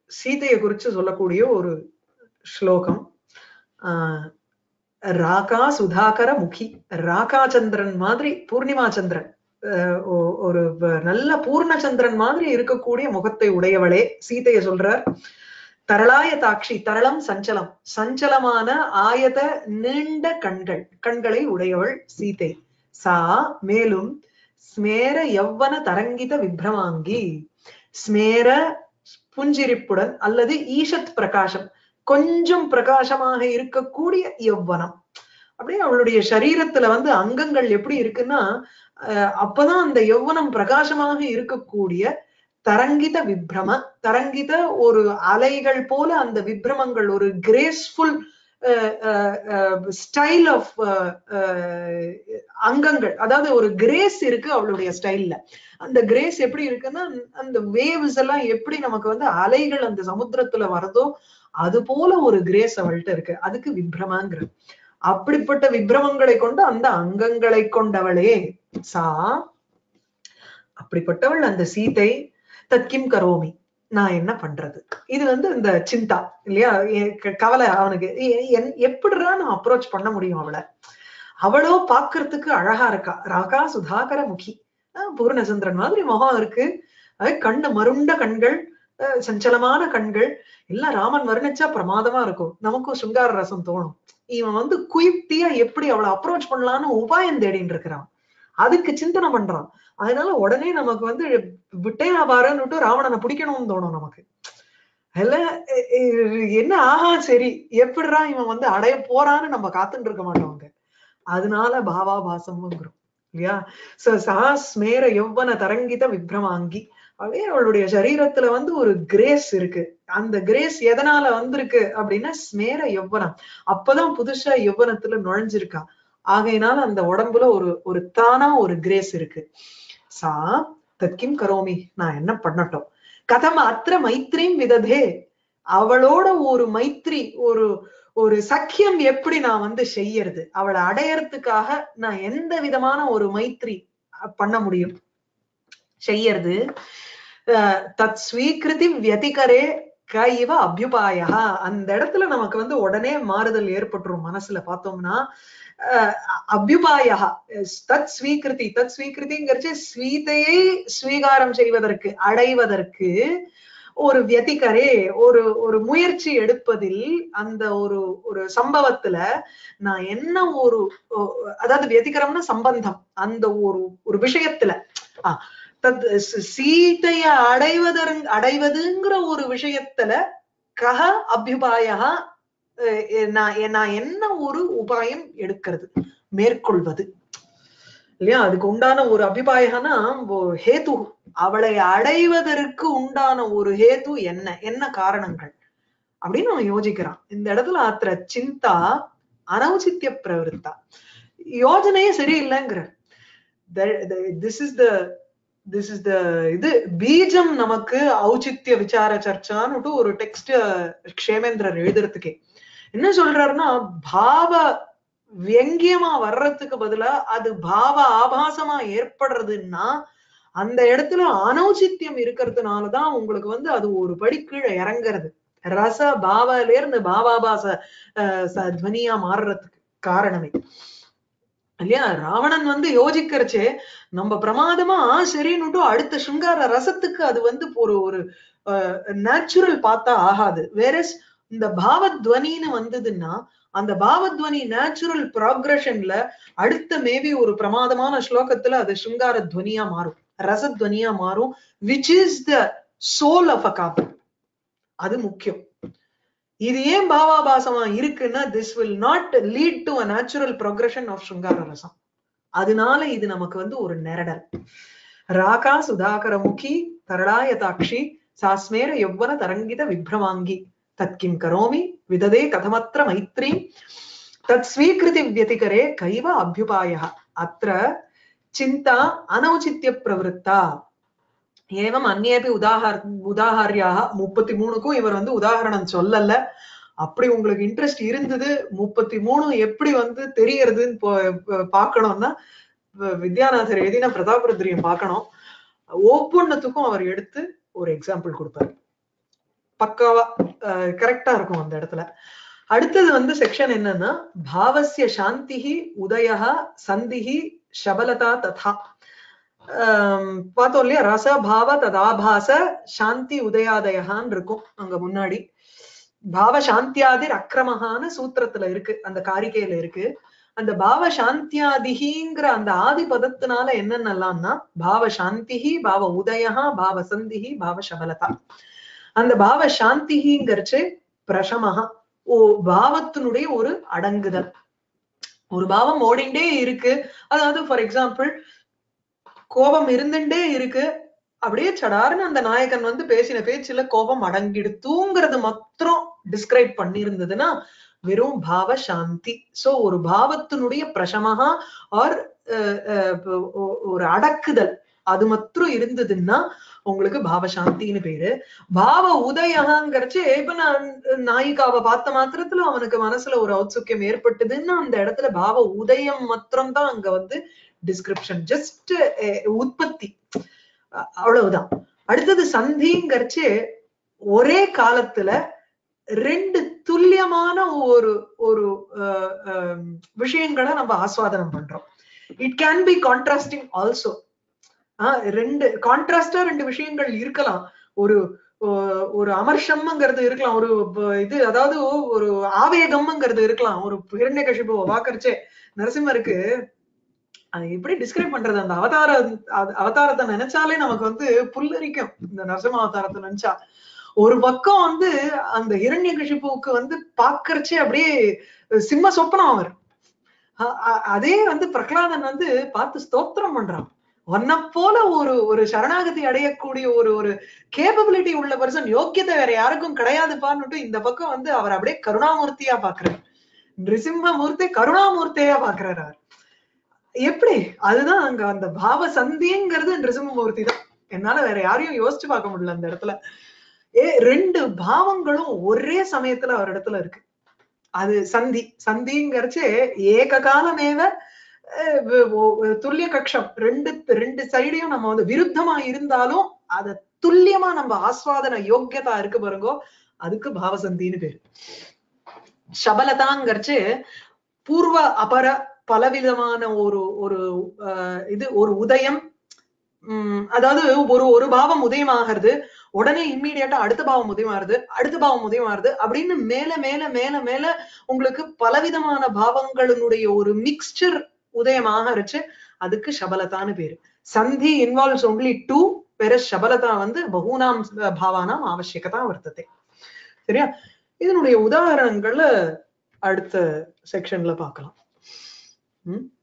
சீதையை குறிச்சு சொல்லக்கூடிய ஒரு ஸ்லோகம் ஆஹ் ராகா சுதாகர முகி ராகா சந்திரன் மாதிரி பூர்ணிமா சந்திரன் அஹ் ஒ- ஒரு வ- நல்ல பூர்ணச்சந்திரன் மாதிரி இருக்கக்கூடிய முகத்தை உடையவளே சீதைய சொல்றார் தரளாய தாட்சி தரளம் சஞ்சலம் சஞ்சலமான ஆயத நீண்ட கண்கள் கண்களை உடையவள் சீதை சா மேலும் ஸ்மேர யவ்வன தரங்கித விப்ரமாங்கி ஸ்மேர புஞ்சிரிப்புடன் அல்லது ஈஷத் பிரகாசம் கொஞ்சம் பிரகாசமாக இருக்கக்கூடிய யவ்வனம் அப்படியே அவளுடைய சரீரத்துல வந்து அங்கங்கள் எப்படி இருக்குன்னா அஹ் அப்பதான் அந்த யௌவனம் பிரகாசமாக இருக்கக்கூடிய தரங்கித விப்ரம தரங்கித ஒரு அலைகள் போல அந்த விப்ரமங்கள் ஒரு கிரேஸ்ஃபுல் ஸ்டைல் ஆஃப் அங்கங்கள் அதாவது ஒரு கிரேஸ் இருக்கு அவளுடைய ஸ்டைல்ல அந்த கிரேஸ் எப்படி இருக்குன்னா அந்த வேவ்ஸ் எல்லாம் எப்படி நமக்கு வந்து அலைகள் அந்த சமுத்திரத்துல வருதோ அது போல ஒரு கிரேஸ் அவள்கிட்ட இருக்கு அதுக்கு விப்ரமங்கிற அப்படிப்பட்ட விப்ரமங்களை கொண்டு அந்த அங்கங்களை கொண்டவளே சா அப்படிப்பட்டவள் அந்த சீதை தத்கிம் கரோமி நான் என்ன பண்றது இது வந்து இந்த சிந்தா இல்லையா எ- க- கவலை அவனுக்கு எ- என்- எப்படிடா நான் அப்ரோச் பண்ண முடியும் அவளை அவளோ பாக்குறதுக்கு அழகா இருக்கா ராகா சுதாகர முகி அஹ் பூர்ணச்சந்திரன் மாதிரி முகம் இருக்கு அஹ் கண்ணு மருண்ட கண்கள் அஹ் சஞ்சலமான கண்கள் எல்லாம் ராமன் வர்ணிச்சா பிரமாதமா இருக்கும் நமக்கும் சுங்கார ரசம் தோணும் இவன் வந்து குயுக்தியா எப்படி அவளை அப்ரோச் பண்ணலாம்னு உபாயம் தேடிட்டு இருக்கிறான் அதுக்கு சிந்தனை பண்றான் அதனால உடனே நமக்கு வந்து விட்டையா பாருன்னுட்டு ராவணனை பிடிக்கணும்னு தோணும் நமக்கு இல்ல எ- எ- என்ன ஆஹா சரி எப்படிடா இவன் வந்து அடைய போறான்னு நம்ம காத்துட்டு இருக்க மாட்டோங்க அதனால பாவாபாசம்ங்கிறோம் இல்லையா சோ சா ஸ்மேர யௌவன தரங்கித விப்ரமாங்கி அப்படியே அவளுடைய சரீரத்துல வந்து ஒரு கிரேஸ் இருக்கு அந்த கிரேஸ் எதனால வந்திருக்கு அப்படின்னா ஸ்மேர யௌவனம் அப்பதான் புதுசா யௌவனத்துல நுழைஞ்சிருக்கா ஆகையினால அந்த உடம்புல ஒரு ஒரு தானா ஒரு கிரேஸ் இருக்கு சா தத்கிம் கரோமி நான் என்ன பண்ணட்டும் கதம் அத்திர மைத்ரீம் விததே அவளோட ஒரு மைத்ரி ஒரு ஒரு சக்கியம் எப்படி நான் வந்து செய்யறது அவளை அடையறதுக்காக நான் எந்த விதமான ஒரு மைத்ரி அஹ், பண்ண முடியும் செய்யறது அஹ், தத் ஸ்வீகிருதி வியதிகரே க இவ அபியுபாயா அந்த இடத்துல நமக்கு வந்து உடனே மாறுதல் ஏற்பட்டுரும் மனசுல பார்த்தோம்னா அஹ், அபியுபாயா தத் ஸ்வீகிருதி தத் ஸ்வீகிருதிங்கிறச்சு ஸ்வீதையை ஸ்வீகாரம் செய்வதற்கு அடைவதற்கு ஒரு வியதிகரே ஒரு ஒரு முயற்சி எடுப்பதில் அந்த ஒரு ஒரு சம்பவத்துல நான் என்ன ஒரு ஒ- அதாவது வியதிகரம்னா சம்பந்தம் அந்த ஒரு ஒரு விஷயத்துல ஆஹ் தத் சி- சீதைய அடைவதற் அடைவதுங்கிற ஒரு விஷயத்துல கஹ அபியுபாயா அஹ் எ- நான் எ- நான் என்ன ஒரு உபாயம் எடுக்கிறது மேற்கொள்வது இல்லையா அதுக்கு உண்டான ஒரு அபிபாயகனா ஹேது அவளை அடைவதற்கு உண்டான ஒரு ஹேது என்ன என்ன காரணங்கள் அப்படின்னு அவன் யோசிக்கிறான் இந்த இடத்துல ஆத்திர சிந்தா அனௌசித்ய பிரவருத்தா யோஜனையே சரியில்லைங்கிற this is the this is the இது பீஜம் நமக்கு ஔச்சித்ய விசார சர்ச்சான்னுட்டு ஒரு டெக்ஸ்ட் க்ஷேமேந்திரர் எழுதுறதுக்கே என்ன சொல்றாருன்னா பாவ வியங்கியமா வர்றதுக்கு பதிலா அது பாவ ஆபாசமா ஏற்படுறதுன்னா அந்த இடத்துல அனௌச்சித்யம் இருக்கிறதுனாலதான் உங்களுக்கு வந்து அது ஒரு படி கீழே இறங்குறது ரச பாவல இருந்து பாவாபாச அஹ், ச- துவனியா மாறுறதுக்கு காரணமே இல்லையா ராவணன் வந்து யோசிக்கிறச்சே நம்ம பிரமாதமா சரின்னுட்டு அடுத்த சுங்கார ரசத்துக்கு அது வந்து ஒரு ஒரு நேச்சுரல் பார்த்தா ஆகாது வேற இந்த பாவத்வனின்னு வந்ததுன்னா அந்த பாவத்வனி நேச்சுரல் ப்ராக்ரஷன்ல அடுத்த மேபி ஒரு பிரமாதமான ஸ்லோகத்துல அது சுங்கார துவனியா மாறும் ரசத்வனியா மாறும் which is the soul of a காப்பம் அது முக்கியம் இது ஏன் பாவாபாசமா இருக்குன்னா this will not lead to a natural progression of சுங்கார ரசம் அதனால இது நமக்கு வந்து ஒரு நெரடல் ராகா சுதாகர முகி தரளாயதாட்சி சாஸ்மேர யௌவன தரங்கித விப்ரமாங்கி தத்கிம் கரோமி விததே கதமத்திர மைத்ரி தத் ஸ்வீகிருதி வியதிகரே கைவ அபியுபாய அத்திர சிந்தா அனௌச்சித்ய பிரவருத்தா ஏவம் அந்நேபி உதாஹார் உதாஹாரியாக முப்பத்தி மூணுக்கும் இவர் வந்து உதாகரணம் சொல்லல அப்படி உங்களுக்கு இன்ட்ரெஸ்ட் இருந்தது முப்பத்தி மூணு எப்படி வந்து தெரியறதுன்னு பா- பா- பார்க்கணும்னா வ- வித்யாநாதர் எழுதின பிரதாபருத்ரியம் பார்க்கணும் ஒவ்வொன்னுத்துக்கும் அவர் எடுத்து ஒரு எக்ஸாம்பிள் கொடுப்பார் பக்காவா கரெக்டா இருக்கும் அந்த இடத்துல அடுத்தது வந்து செக்ஷன் என்னன்னா பாவசிய சாந்திஹி உதயா சந்திஹி சபலதா ததா ஆம், பார்த்தோம் இல்லையா ரச பாவ ததாபாச சாந்தி உதயாதயான்னு இருக்கும் அங்க முன்னாடி பாவ சாந்தியாதிர் அக்கிரமகான சூத்திரத்துல இருக்கு அந்த காரிகையில இருக்கு அந்த பாவ சாந்தியாதிகிங்கிற அந்த ஆதி பதத்தினால என்னென்னலாம்னா பாவ சாந்திஹி பாவ உதயா பாவ சந்திஹி பாவ சபலதா அந்த பாவ சாந்திஹிங்கிறச்சு பிரசமகா ஓ பாவத்தினுடைய ஒரு அடங்குதல் ஒரு பாவம் ஓடிண்டே இருக்கு அதாவது ஃபார் எக்ஸாம்பிள் கோபம் இருந்துட்டே இருக்கு அப்படியே சடார்னு அந்த நாயகன் வந்து பேசின பேச்சுல கோபம் அடங்கிடுத்துங்கிறது மாத்திரம் டிஸ்கிரைப் பண்ணியிருந்ததுன்னா வெறும் பாவ சாந்தி சோ ஒரு பாவத்தினுடைய பிரசமகா ஆர் ஒரு அடக்குதல் அது மாத்திரம் இருந்ததுன்னா உங்களுக்கு பாவ சாந்தின்னு பேரு பாவ உதயங்கிறச்சு இப்ப நான் நாயிகாவை பார்த்த மாத்திரத்துல அவனுக்கு மனசுல ஒரு ஔத்சுக்கியம் ஏற்பட்டதுன்னா அந்த இடத்துல பாவ உதயம் மாத்திரம் தான் அங்க வந்து டிஸ்கிரிப்ஷன் ஜஸ்ட் உற்பத்தி அ- அவ்வளவுதான் அடுத்தது சந்திங்கிறச்சு ஒரே காலத்துல ரெண்டு துல்லியமான ஒரு ஒரு அஹ், அஹ், விஷயங்களை நம்ம ஆஸ்வாதனம் பண்றோம் it can be contrasting also ரெண்டு கான்ட்ராஸ்டா ரெண்டு விஷயங்கள் இருக்கலாம் ஒரு ஒ- ஒரு அமர்ஷம்ங்கிறது இருக்கலாம் ஒரு ப- இது அதாவது ஒரு ஆவேகம்ங்கிறது இருக்கலாம் ஒரு ஹிரண்யகசிபு வாக்கரிச்சே நரசிம்மருக்கு அது எப்படி டிஸ்கிரைப் பண்றது அந்த அவதார அது- அவதாரத்தை நினைச்சாலே நமக்கு வந்து புல்லரிக்கும் இந்த நரசிம்ம அவதாரத்தை நினைச்சா ஒரு பக்கம் வந்து அந்த ஹிரண்யகசிபுவுக்கு வந்து பாக்கறச்சே அப்படியே சிம்ம சொப்பனம் அவர் அ- அ- அதே வந்து பிரகலாதன் வந்து பார்த்து ஸ்தோத்திரம் பண்றான் உன்னை போல ஒரு ஒரு சரணாகதி அடையக்கூடிய ஒரு ஒரு கேப்பபிலிட்டி உள்ள பர்சன் யோக்கியத்தை வேற யாருக்கும் கிடையாதுப்பான்னுட்டு இந்த பக்கம் வந்து அவர் அப்படியே கருணாமூர்த்தியா பாக்குறாரு நிருசிம்ம மூர்த்தி கருணாமூர்த்தியா பாக்குறாரு அவர் எப்படி அதுதான் அங்க அந்த பாவ சந்திங்கிறது நிருசிம்மூர்த்தி தான் என்னால வேற யாரையும் யோசிச்சு பார்க்க முடியல அந்த இடத்துல ஏ ரெண்டு பாவங்களும் ஒரே சமயத்துல அவர் இடத்துல இருக்கு அது சந்தி சந்திங்கிறச்சு ஏக காலமேவ அஹ், வ- ஒ- துல்லிய கக்ஷம் ரெண்டு ரெண்டு சைடையும் நம்ம வந்து விருத்தமா இருந்தாலும் அத துல்லியமா நம்ம ஆஸ்வாதன யோக்கியதா இருக்கு பாருங்கோ அதுக்கு பாவசந்தின்னு பேரு சபலதாங்கிறச்சு பூர்வ அபர பலவிதமான ஒரு ஒரு அஹ், இது ஒரு உதயம் உம் அதாவது ஒரு ஒரு பாவம் உதயமாகிறது உடனே இம்மீடியட்டா அடுத்த பாவம் உதயமாறுது அடுத்த பாவம் உதயமாறுது அப்படின்னு மேல மேல மேல மேல உங்களுக்கு பலவிதமான பாவங்களினுடைய ஒரு மிக்ஸ்சர் உதயமாகரிச்சு அதுக்கு சபலதான்னு பேரு சந்தி இன்வால்வ்ஸ் ஒன்லி டூ வேற சபலதா வந்து பகூனாம் பாவானாம் ஆவசியகதா வர்த்தத்தை சரியா இதனுடைய உதாரணங்களை அடுத்த செக்ஷன்ல பார்க்கலாம் ம்